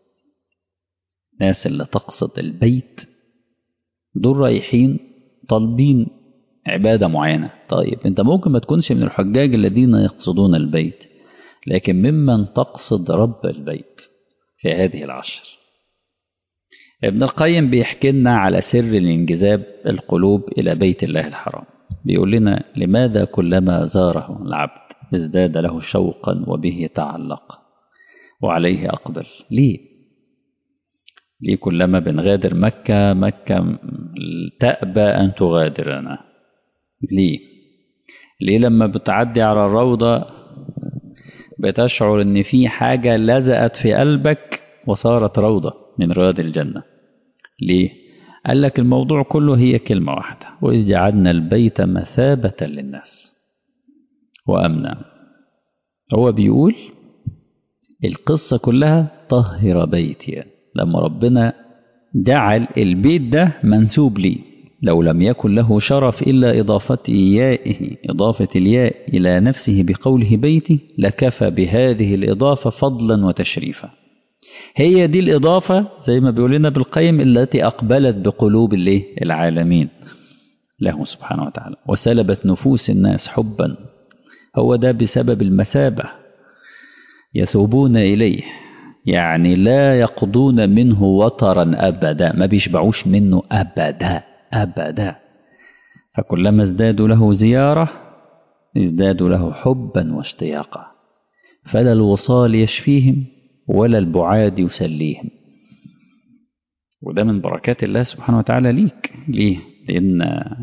الناس اللي تقصد البيت دول رايحين طالبين عبادة معينة طيب انت ممكن ما تكونش من الحجاج الذين يقصدون البيت لكن ممن تقصد رب البيت في هذه العشر ابن القيم بيحكي لنا على سر الانجذاب القلوب إلى بيت الله الحرام بيقول لنا لماذا كلما زاره العبد ازداد له شوقا وبه تعلق وعليه أقبل ليه ليه كلما بنغادر مكة مكة تأبى أن تغادرنا ليه ليه لما بتعدي على الروضة بتشعر ان في حاجة لزقت في قلبك وصارت روضة من رياض الجنة ليه قال لك الموضوع كله هي كلمة واحدة وإذ جعلنا البيت مثابة للناس وأمنا هو بيقول القصة كلها طهر بيتي لما ربنا جعل البيت ده منسوب ليه لو لم يكن له شرف إلا إضافة إيائه إضافة الياء إلى نفسه بقوله بيتي لكفى بهذه الإضافة فضلا وتشريفا هي دي الإضافة زي ما بيقول لنا بالقيم التي أقبلت بقلوب العالمين له سبحانه وتعالى وسلبت نفوس الناس حبا هو ده بسبب المثابة يثوبون إليه يعني لا يقضون منه وطرا أبدا ما بيشبعوش منه أبدا أبدا فكلما ازدادوا له زيارة ازدادوا له حبا واشتياقا فلا الوصال يشفيهم ولا البعاد يسليهم وده من بركات الله سبحانه وتعالى ليك ليه لأن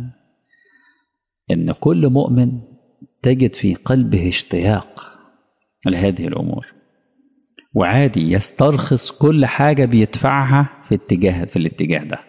إن كل مؤمن تجد في قلبه اشتياق لهذه الأمور وعادي يسترخص كل حاجة بيدفعها في اتجاه في الاتجاه ده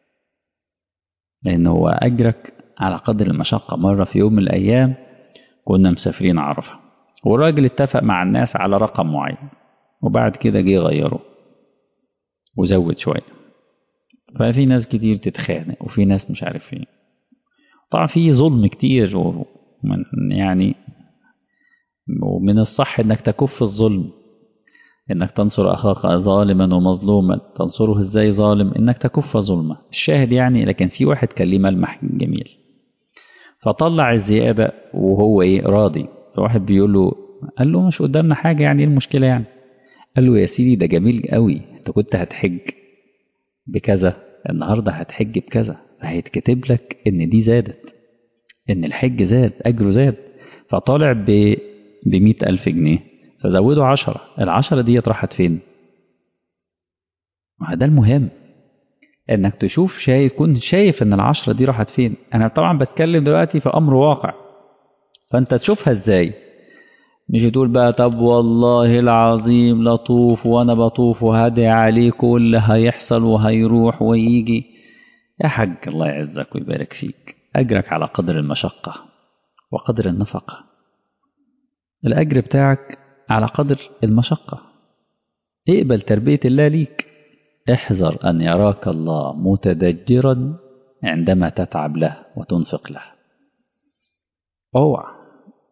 لأن هو أجرك على قدر المشقة مرة في يوم من الأيام كنا مسافرين عرفة والراجل اتفق مع الناس على رقم معين وبعد كده جه غيره وزود شوية ففي ناس كتير تتخانق وفي ناس مش عارف ايه طبعا في ظلم كتير ومن يعني ومن الصح انك تكف الظلم انك تنصر اخاك ظالما ومظلوما تنصره ازاي ظالم انك تكف ظلمه الشاهد يعني لكن في واحد كان ليه ملمح جميل فطلع الزياده وهو ايه راضي فواحد بيقول له قال له مش قدامنا حاجه يعني ايه المشكله يعني قال له يا سيدي ده جميل قوي انت كنت هتحج بكذا النهارده هتحج بكذا فهيتكتب لك ان دي زادت ان الحج زاد اجره زاد فطالع ب بمئة ألف جنيه فزودوا عشرة العشرة دي راحت فين ما ده المهم انك تشوف شايف تكون شايف ان العشرة دي راحت فين انا طبعا بتكلم دلوقتي في امر واقع فانت تشوفها ازاي مش تقول بقى طب والله العظيم لطوف وانا بطوف وهدعي عليكم اللي هيحصل وهيروح ويجي يا حاج الله يعزك ويبارك فيك اجرك على قدر المشقة وقدر النفقة الاجر بتاعك على قدر المشقة اقبل تربية الله ليك احذر أن يراك الله متدجرا عندما تتعب له وتنفق له اوعى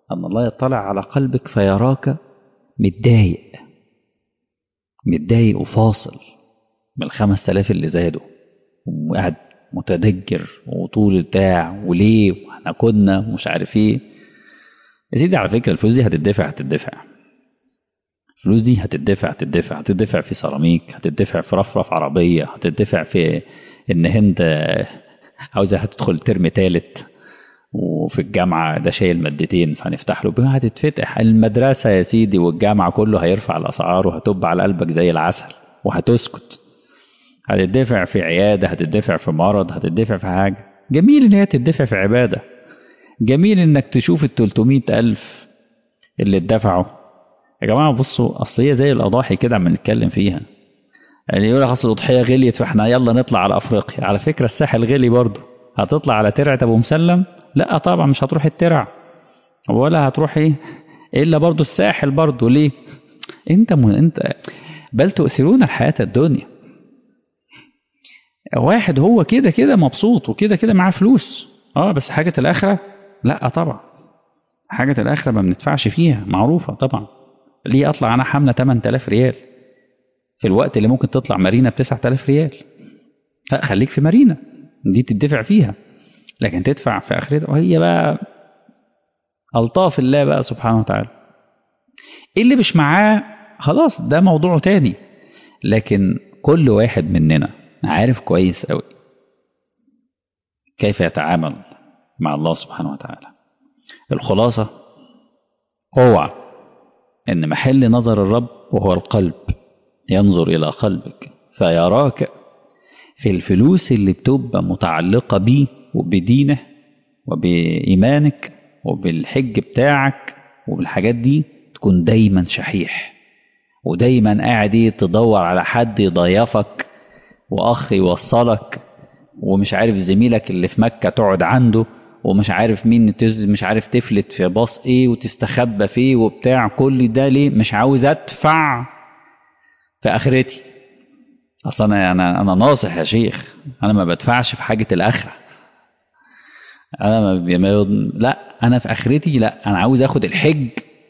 أن الله يطلع على قلبك فيراك متضايق متضايق وفاصل من الخمس تلاف اللي زادوا وقاعد متدجر وطول بتاع وليه واحنا كنا ومش عارف ايه يا سيدي على فكرة الفلوس دي هتدفع هتدفع الفلوس دي هتدفع هتدفع هتدفع في سيراميك هتدفع في رفرف عربية هتدفع في ان انت عاوزة هتدخل ترم تالت وفي الجامعة ده شايل مادتين فهنفتح له بيها هتتفتح المدرسة يا سيدي والجامعة كله هيرفع الأسعار وهتب على قلبك زي العسل وهتسكت هتدفع في عيادة هتدفع في مرض هتدفع في حاجة جميل ان هي تدفع في عبادة جميل انك تشوف ال 300 ألف اللي اتدفعوا يا جماعة بصوا أصل هي زي الأضاحي كده عم نتكلم فيها يعني يقول لك أصل الأضحية غليت فاحنا يلا نطلع على أفريقيا على فكرة الساحل غلي برضه هتطلع على ترعة أبو مسلم لا طبعا مش هتروح الترع ولا هتروح ايه الا برضه الساحل برضه ليه انت م... انت بل تؤثرون الحياة الدنيا واحد هو كده كده مبسوط وكده كده معاه فلوس اه بس حاجة الآخرة لا طبعا حاجة الآخرة ما بندفعش فيها معروفة طبعا ليه أطلع أنا حاملة 8000 ريال في الوقت اللي ممكن تطلع مارينا ب 9000 ريال لا خليك في مارينا دي تدفع فيها لكن تدفع في آخرتها وهي بقى ألطاف الله بقى سبحانه وتعالى اللي مش معاه خلاص ده موضوع تاني لكن كل واحد مننا عارف كويس قوي كيف يتعامل مع الله سبحانه وتعالى الخلاصة هو ان محل نظر الرب وهو القلب ينظر الى قلبك فيراك في الفلوس اللي بتبقى متعلقة بيه وبدينه وبإيمانك وبالحج بتاعك وبالحاجات دي تكون دايما شحيح ودايما قاعد ايه تدور على حد يضيفك واخ يوصلك ومش عارف زميلك اللي في مكة تقعد عنده ومش عارف مين مش عارف تفلت في باص ايه وتستخبى فيه وبتاع كل ده ليه مش عاوز ادفع في اخرتي اصلا انا انا ناصح يا شيخ انا ما بدفعش في حاجة الاخره انا ما لا انا في اخرتي لا انا عاوز اخد الحج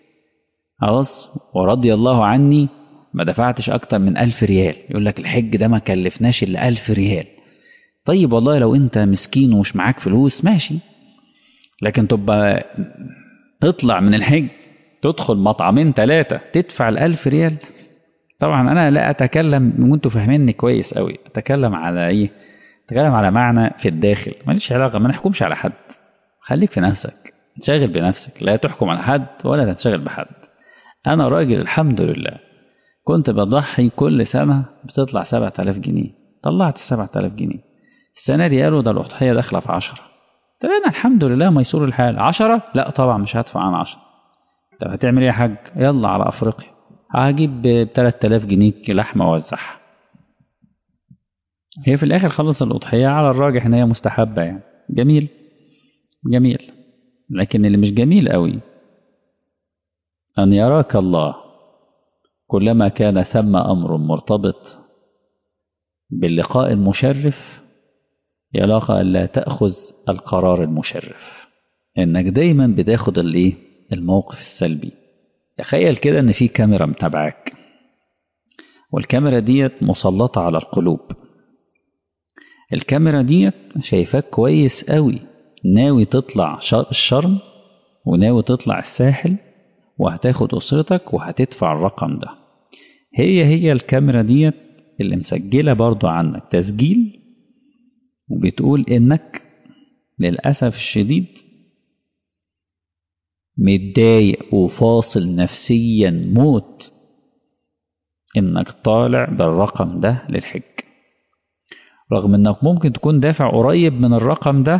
خلاص ورضي الله عني ما دفعتش اكتر من ألف ريال يقول لك الحج ده ما كلفناش الا ألف ريال طيب والله لو انت مسكين ومش معاك فلوس ماشي لكن تبقى تطلع من الحج تدخل مطعمين ثلاثة تدفع الألف ريال طبعا أنا لا أتكلم وأنتوا فاهميني كويس قوي أتكلم على إيه أتكلم على معنى في الداخل ماليش علاقة ما نحكمش على حد خليك في نفسك تشغل بنفسك لا تحكم على حد ولا تنشغل بحد أنا راجل الحمد لله كنت بضحي كل سنة بتطلع سبعة آلاف جنيه طلعت سبعة آلاف جنيه السنة دي قالوا ده الأضحية داخلة في عشرة طب أنا الحمد لله ميسور الحال عشرة لا طبعا مش هدفع أنا عشرة طب هتعمل إيه يا حاج يلا على أفريقيا هجيب ب 3000 جنيه لحمة وأوزعها هي في الآخر خلص الأضحية على الراجح إن هي مستحبة يعني جميل جميل لكن اللي مش جميل قوي أن يراك الله كلما كان ثم أمر مرتبط باللقاء المشرف يلاق ألا تأخذ القرار المشرف إنك دايما بتاخد الإيه الموقف السلبي تخيل كده إن في كاميرا متابعاك والكاميرا ديت مسلطة على القلوب الكاميرا ديت شايفاك كويس قوي ناوي تطلع الشرم وناوي تطلع الساحل وهتاخد أسرتك وهتدفع الرقم ده هي هي الكاميرا ديت اللي مسجلة برضو عنك تسجيل وبتقول إنك للأسف الشديد متضايق وفاصل نفسيا موت إنك طالع بالرقم ده للحج رغم إنك ممكن تكون دافع قريب من الرقم ده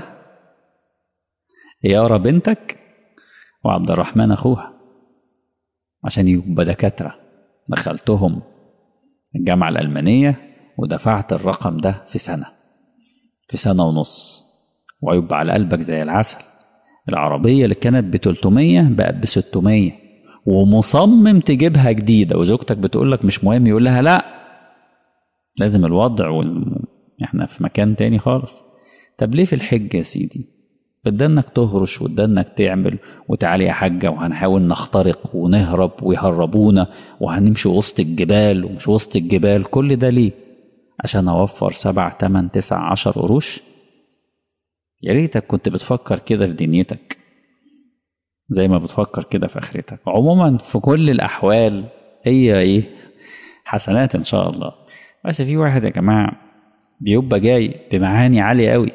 يارا بنتك وعبد الرحمن أخوها عشان يبقى دكاترة دخلتهم الجامعة الألمانية ودفعت الرقم ده في سنة في سنة ونص ويبقى على قلبك زي العسل العربية اللي كانت ب 300 بقت ب 600 ومصمم تجيبها جديدة وزوجتك بتقول لك مش مهم يقول لها لا لازم الوضع وال... احنا في مكان تاني خالص طب ليه في الحج يا سيدي ادى انك تهرش وادى انك تعمل وتعالي يا حاجة وهنحاول نخترق ونهرب ويهربونا وهنمشي وسط الجبال ومش وسط الجبال كل ده ليه عشان اوفر سبع تمن تسع عشر قروش يا ريتك كنت بتفكر كده في دنيتك زي ما بتفكر كده في اخرتك عموما في كل الاحوال هي ايه حسنات ان شاء الله بس في واحد يا جماعه بيبقى جاي بمعاني عاليه قوي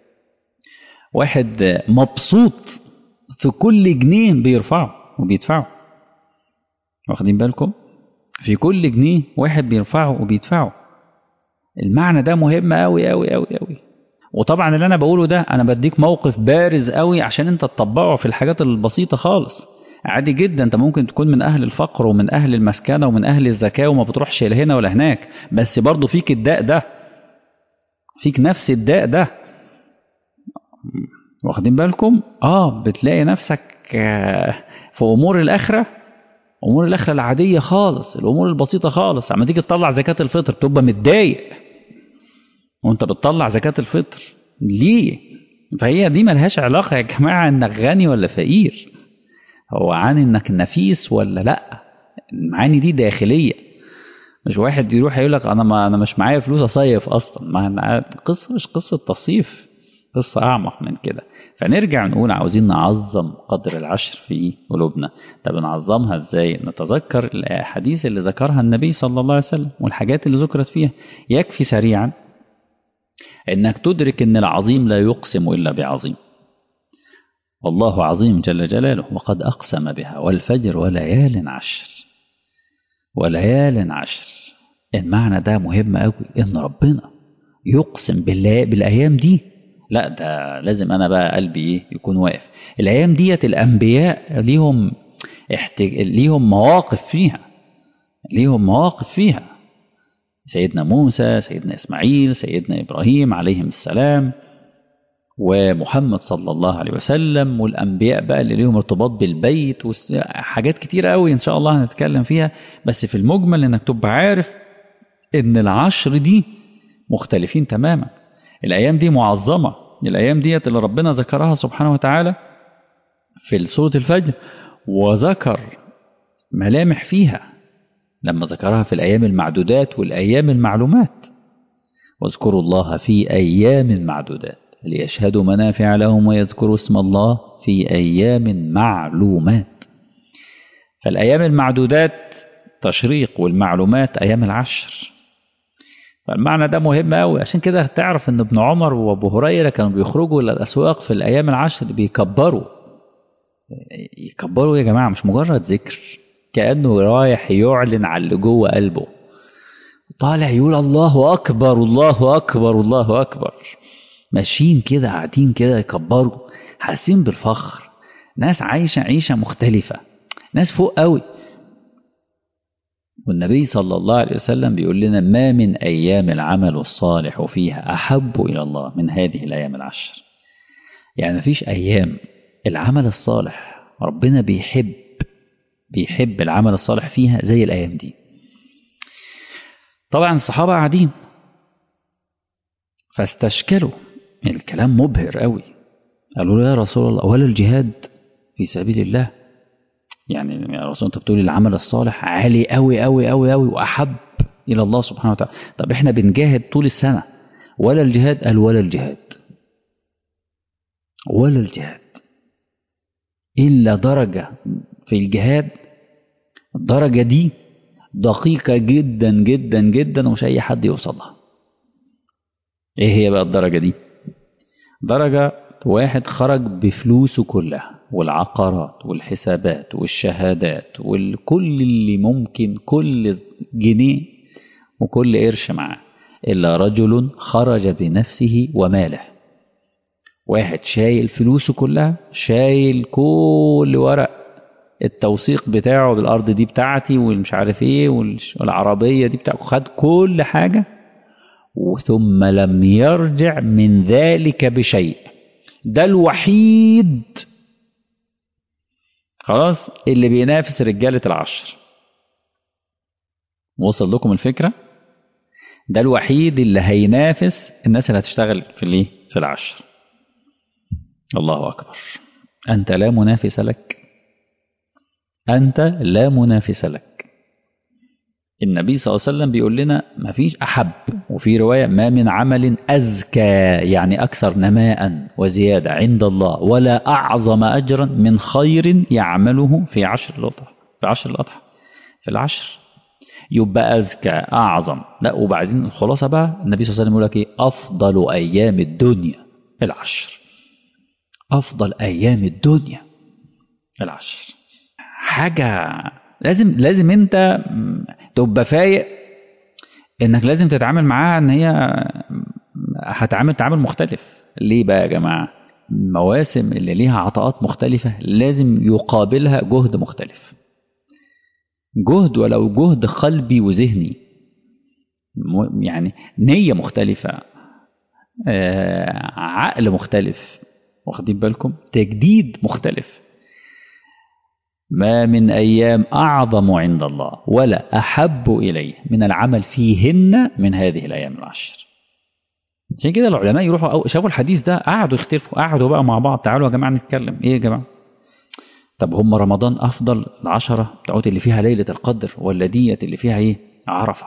واحد مبسوط في كل جنيه بيرفعه وبيدفعه واخدين بالكم في كل جنيه واحد بيرفعه وبيدفعه المعنى ده مهم قوي قوي قوي قوي وطبعا اللي انا بقوله ده انا بديك موقف بارز قوي عشان انت تطبقه في الحاجات البسيطه خالص عادي جدا انت ممكن تكون من اهل الفقر ومن اهل المسكنه ومن اهل الزكاه وما بتروحش لا هنا ولا هناك بس برضه فيك الداء ده فيك نفس الداء ده واخدين بالكم اه بتلاقي نفسك في امور الاخره امور الاخره العاديه خالص الامور البسيطه خالص اما تيجي تطلع زكاه الفطر بتبقى متضايق وانت بتطلع زكاه الفطر ليه فهي دي ملهاش علاقه يا جماعه انك غني ولا فقير هو عن انك نفيس ولا لا المعاني دي داخليه مش واحد يروح يقول لك انا ما انا مش معايا فلوس اصيف اصلا ما قصه مش قصه تصيف قصة أعمق من كده فنرجع نقول عاوزين نعظم قدر العشر في قلوبنا طب نعظمها ازاي نتذكر الأحاديث اللي ذكرها النبي صلى الله عليه وسلم والحاجات اللي ذكرت فيها يكفي سريعا انك تدرك ان العظيم لا يقسم الا بعظيم والله عظيم جل جلاله وقد اقسم بها والفجر وليال عشر وليال عشر المعنى ده مهم قوي ان ربنا يقسم بالله بالايام دي لا ده لازم انا بقى قلبي ايه يكون واقف الايام ديت الانبياء ليهم احتج... ليهم مواقف فيها ليهم مواقف فيها سيدنا موسى سيدنا اسماعيل سيدنا ابراهيم عليهم السلام ومحمد صلى الله عليه وسلم والانبياء بقى اللي ليهم ارتباط بالبيت وحاجات كتير قوي ان شاء الله هنتكلم فيها بس في المجمل انك تبقى عارف ان العشر دي مختلفين تماما الايام دي معظمه الايام ديت اللي ربنا ذكرها سبحانه وتعالى في سوره الفجر وذكر ملامح فيها لما ذكرها في الايام المعدودات والايام المعلومات واذكروا الله في ايام معدودات ليشهدوا منافع لهم ويذكروا اسم الله في ايام معلومات فالايام المعدودات تشريق والمعلومات ايام العشر فالمعنى ده مهم قوي عشان كده تعرف ان ابن عمر وابو هريره كانوا بيخرجوا الى الاسواق في الايام العشر بيكبروا يكبروا يا جماعه مش مجرد ذكر كانه رايح يعلن على اللي جوه قلبه طالع يقول الله اكبر الله اكبر الله اكبر ماشيين كده قاعدين كده يكبروا حاسين بالفخر ناس عايشه عيشه مختلفه ناس فوق قوي والنبي صلى الله عليه وسلم بيقول لنا ما من أيام العمل الصالح فيها أحب إلى الله من هذه الأيام العشر يعني مفيش أيام العمل الصالح ربنا بيحب بيحب العمل الصالح فيها زي الأيام دي طبعا الصحابة قاعدين فاستشكلوا الكلام مبهر قوي قالوا له يا رسول الله ولا الجهاد في سبيل الله يعني يا رسول انت بتقول العمل الصالح عالي قوي قوي قوي قوي واحب الى الله سبحانه وتعالى طب احنا بنجاهد طول السنه ولا الجهاد قال ولا الجهاد ولا الجهاد الا درجه في الجهاد الدرجه دي دقيقه جدا جدا جدا ومش اي حد يوصلها ايه هي بقى الدرجه دي درجه واحد خرج بفلوسه كلها والعقارات والحسابات والشهادات والكل اللي ممكن كل جنيه وكل قرش معاه إلا رجل خرج بنفسه وماله واحد شايل فلوسه كلها شايل كل ورق التوثيق بتاعه بالأرض دي بتاعتي والمش عارف ايه والعربية دي بتاعته خد كل حاجة ثم لم يرجع من ذلك بشيء ده الوحيد خلاص اللي بينافس رجالة العشر وصل لكم الفكرة ده الوحيد اللي هينافس الناس اللي هتشتغل في الايه في العشر الله أكبر أنت لا منافس لك أنت لا منافس لك النبي صلى الله عليه وسلم بيقول لنا ما فيش أحب وفي رواية ما من عمل أزكى يعني أكثر نماء وزيادة عند الله ولا أعظم أجرا من خير يعمله في عشر الأضحى في عشر الأضحى في العشر يبقى أزكى أعظم لا وبعدين الخلاصة بقى النبي صلى الله عليه وسلم يقول لك إيه أفضل أيام الدنيا العشر أفضل أيام الدنيا العشر حاجة لازم لازم أنت تبقى فايق إنك لازم تتعامل معاها إن هي هتعامل تعامل مختلف ليه بقى يا جماعة المواسم اللي ليها عطاءات مختلفة لازم يقابلها جهد مختلف جهد ولو جهد قلبي وذهني يعني نية مختلفة عقل مختلف واخدين بالكم تجديد مختلف ما من أيام أعظم عند الله ولا أحب إليه من العمل فيهن من هذه الأيام العشر عشان كده العلماء يروحوا أو شافوا الحديث ده قعدوا يختلفوا قعدوا بقى مع بعض تعالوا يا جماعة نتكلم إيه يا جماعة طب هم رمضان أفضل العشرة بتاعت اللي فيها ليلة القدر ولا ديت اللي فيها إيه عرفة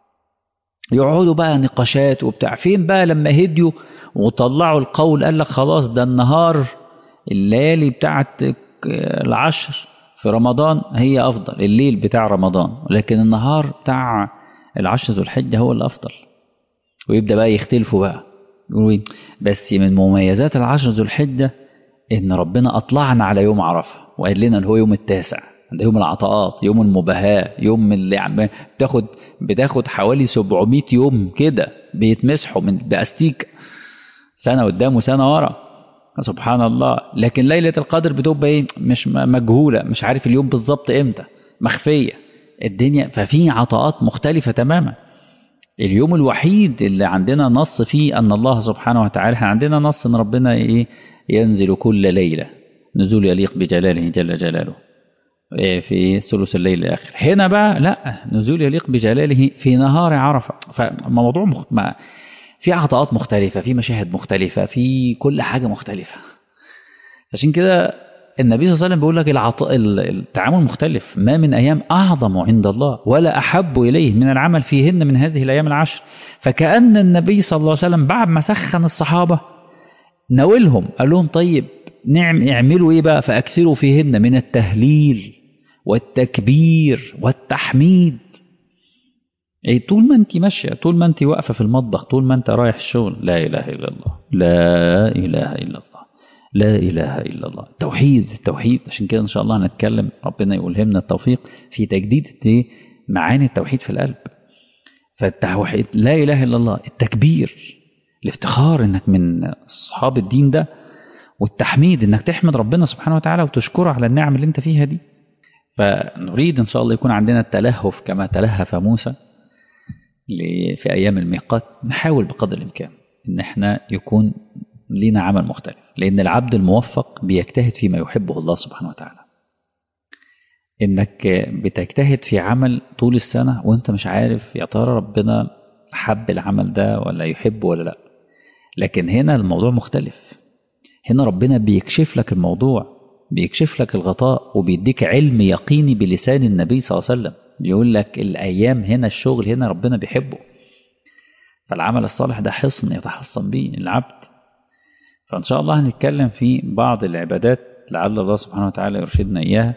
يقعدوا بقى نقاشات وبتاع فين بقى لما هديوا وطلعوا القول قال لك خلاص ده النهار الليالي بتاعت العشر في رمضان هي أفضل الليل بتاع رمضان لكن النهار بتاع العشر ذو الحجة هو الأفضل ويبدأ بقى يختلفوا بقى يقولوا بس من مميزات العشر ذو الحجة إن ربنا أطلعنا على يوم عرفة وقال لنا إن هو يوم التاسع ده يوم العطاءات يوم المباهاة يوم اللي عم بتاخد بتاخد حوالي 700 يوم كده بيتمسحوا من بأستيك سنة قدام وسنة ورا سبحان الله لكن ليلة القدر بتبقى ايه مش مجهولة مش عارف اليوم بالظبط امتى مخفية الدنيا ففي عطاءات مختلفة تماما اليوم الوحيد اللي عندنا نص فيه أن الله سبحانه وتعالى عندنا نص أن ربنا إيه ينزل كل ليلة نزول يليق بجلاله جل جلاله في ثلث الليل الآخر هنا بقى لا نزول يليق بجلاله في نهار عرفة فموضوع مخ... ما في عطاءات مختلفة في مشاهد مختلفة في كل حاجة مختلفة عشان كده النبي صلى الله عليه وسلم بيقول لك العطاء التعامل مختلف ما من أيام أعظم عند الله ولا أحب إليه من العمل فيهن من هذه الأيام العشر فكأن النبي صلى الله عليه وسلم بعد ما سخن الصحابة ناولهم قال لهم طيب نعم اعملوا ايه بقى فاكثروا فيهن من التهليل والتكبير والتحميد اي طول ما انت ماشيه طول ما انت واقفه في المطبخ طول ما انت رايح الشغل لا اله الا الله لا اله الا الله لا اله الا الله التوحيد التوحيد عشان كده ان شاء الله هنتكلم ربنا يلهمنا التوفيق في تجديد معاني التوحيد في القلب فالتوحيد لا اله الا الله التكبير الافتخار انك من اصحاب الدين ده والتحميد انك تحمد ربنا سبحانه وتعالى وتشكره على النعم اللي انت فيها دي فنريد ان شاء الله يكون عندنا التلهف كما تلهف موسى في ايام الميقات نحاول بقدر الامكان ان احنا يكون لينا عمل مختلف لان العبد الموفق بيجتهد فيما يحبه الله سبحانه وتعالى انك بتجتهد في عمل طول السنه وانت مش عارف يا ترى ربنا حب العمل ده ولا يحبه ولا لا لكن هنا الموضوع مختلف هنا ربنا بيكشف لك الموضوع بيكشف لك الغطاء وبيديك علم يقيني بلسان النبي صلى الله عليه وسلم بيقول لك الأيام هنا الشغل هنا ربنا بيحبه فالعمل الصالح ده حصن يتحصن به العبد فإن شاء الله هنتكلم في بعض العبادات لعل الله سبحانه وتعالى يرشدنا إياها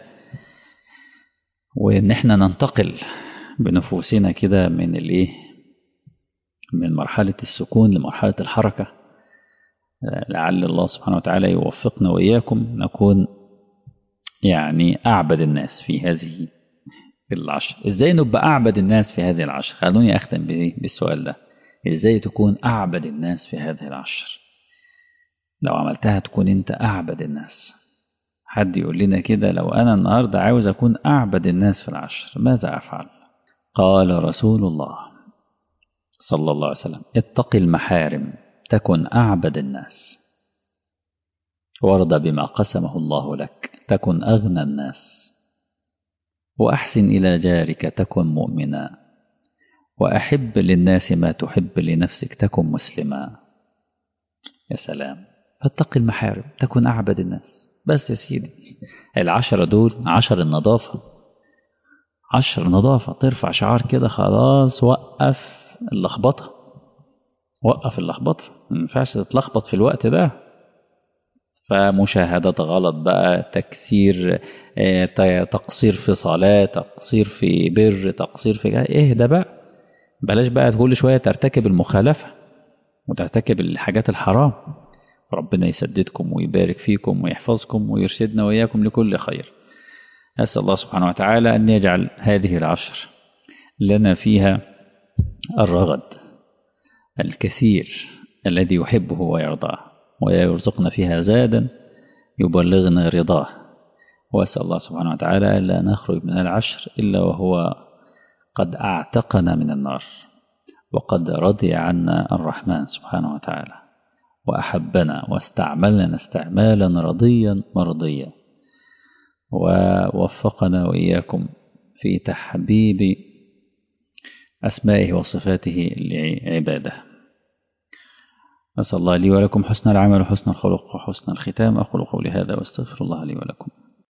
وإن احنا ننتقل بنفوسنا كده من الإيه من مرحلة السكون لمرحلة الحركة لعل الله سبحانه وتعالى يوفقنا وإياكم نكون يعني أعبد الناس في هذه العشر إزاي نبقى أعبد الناس في هذه العشر خلوني أختم بالسؤال ده إزاي تكون أعبد الناس في هذه العشر لو عملتها تكون أنت أعبد الناس حد يقول لنا كده لو أنا النهاردة عاوز أكون أعبد الناس في العشر ماذا أفعل قال رسول الله صلى الله عليه وسلم اتق المحارم تكن أعبد الناس وارض بما قسمه الله لك تكن أغنى الناس وأحسن إلى جارك تكن مؤمنا وأحب للناس ما تحب لنفسك تكن مسلما يا سلام فاتق المحارم تكن أعبد الناس بس يا سيدي العشرة دول عشر النظافة عشر نظافة ترفع شعار كده خلاص وقف اللخبطة وقف اللخبطة ما ينفعش تتلخبط في الوقت ده فمشاهدات غلط بقى تكثير آه، تقصير في صلاة تقصير في بر تقصير في اهدى بقى بلاش بقى كل شوية ترتكب المخالفة وترتكب الحاجات الحرام ربنا يسددكم ويبارك فيكم ويحفظكم ويرشدنا وإياكم لكل خير أسأل الله سبحانه وتعالى أن يجعل هذه العشر لنا فيها الرغد الكثير الذي يحبه ويرضاه ويرزقنا فيها زادا يبلغنا رضاه وأسأل الله سبحانه وتعالى ألا نخرج من العشر إلا وهو قد أعتقنا من النار وقد رضي عنا الرحمن سبحانه وتعالى وأحبنا واستعملنا استعمالا رضيا مرضيا ووفقنا وإياكم في تحبيب أسمائه وصفاته لعباده أسأل الله لي ولكم حسن العمل وحسن الخلق وحسن الختام أقول قولي هذا واستغفر الله لي ولكم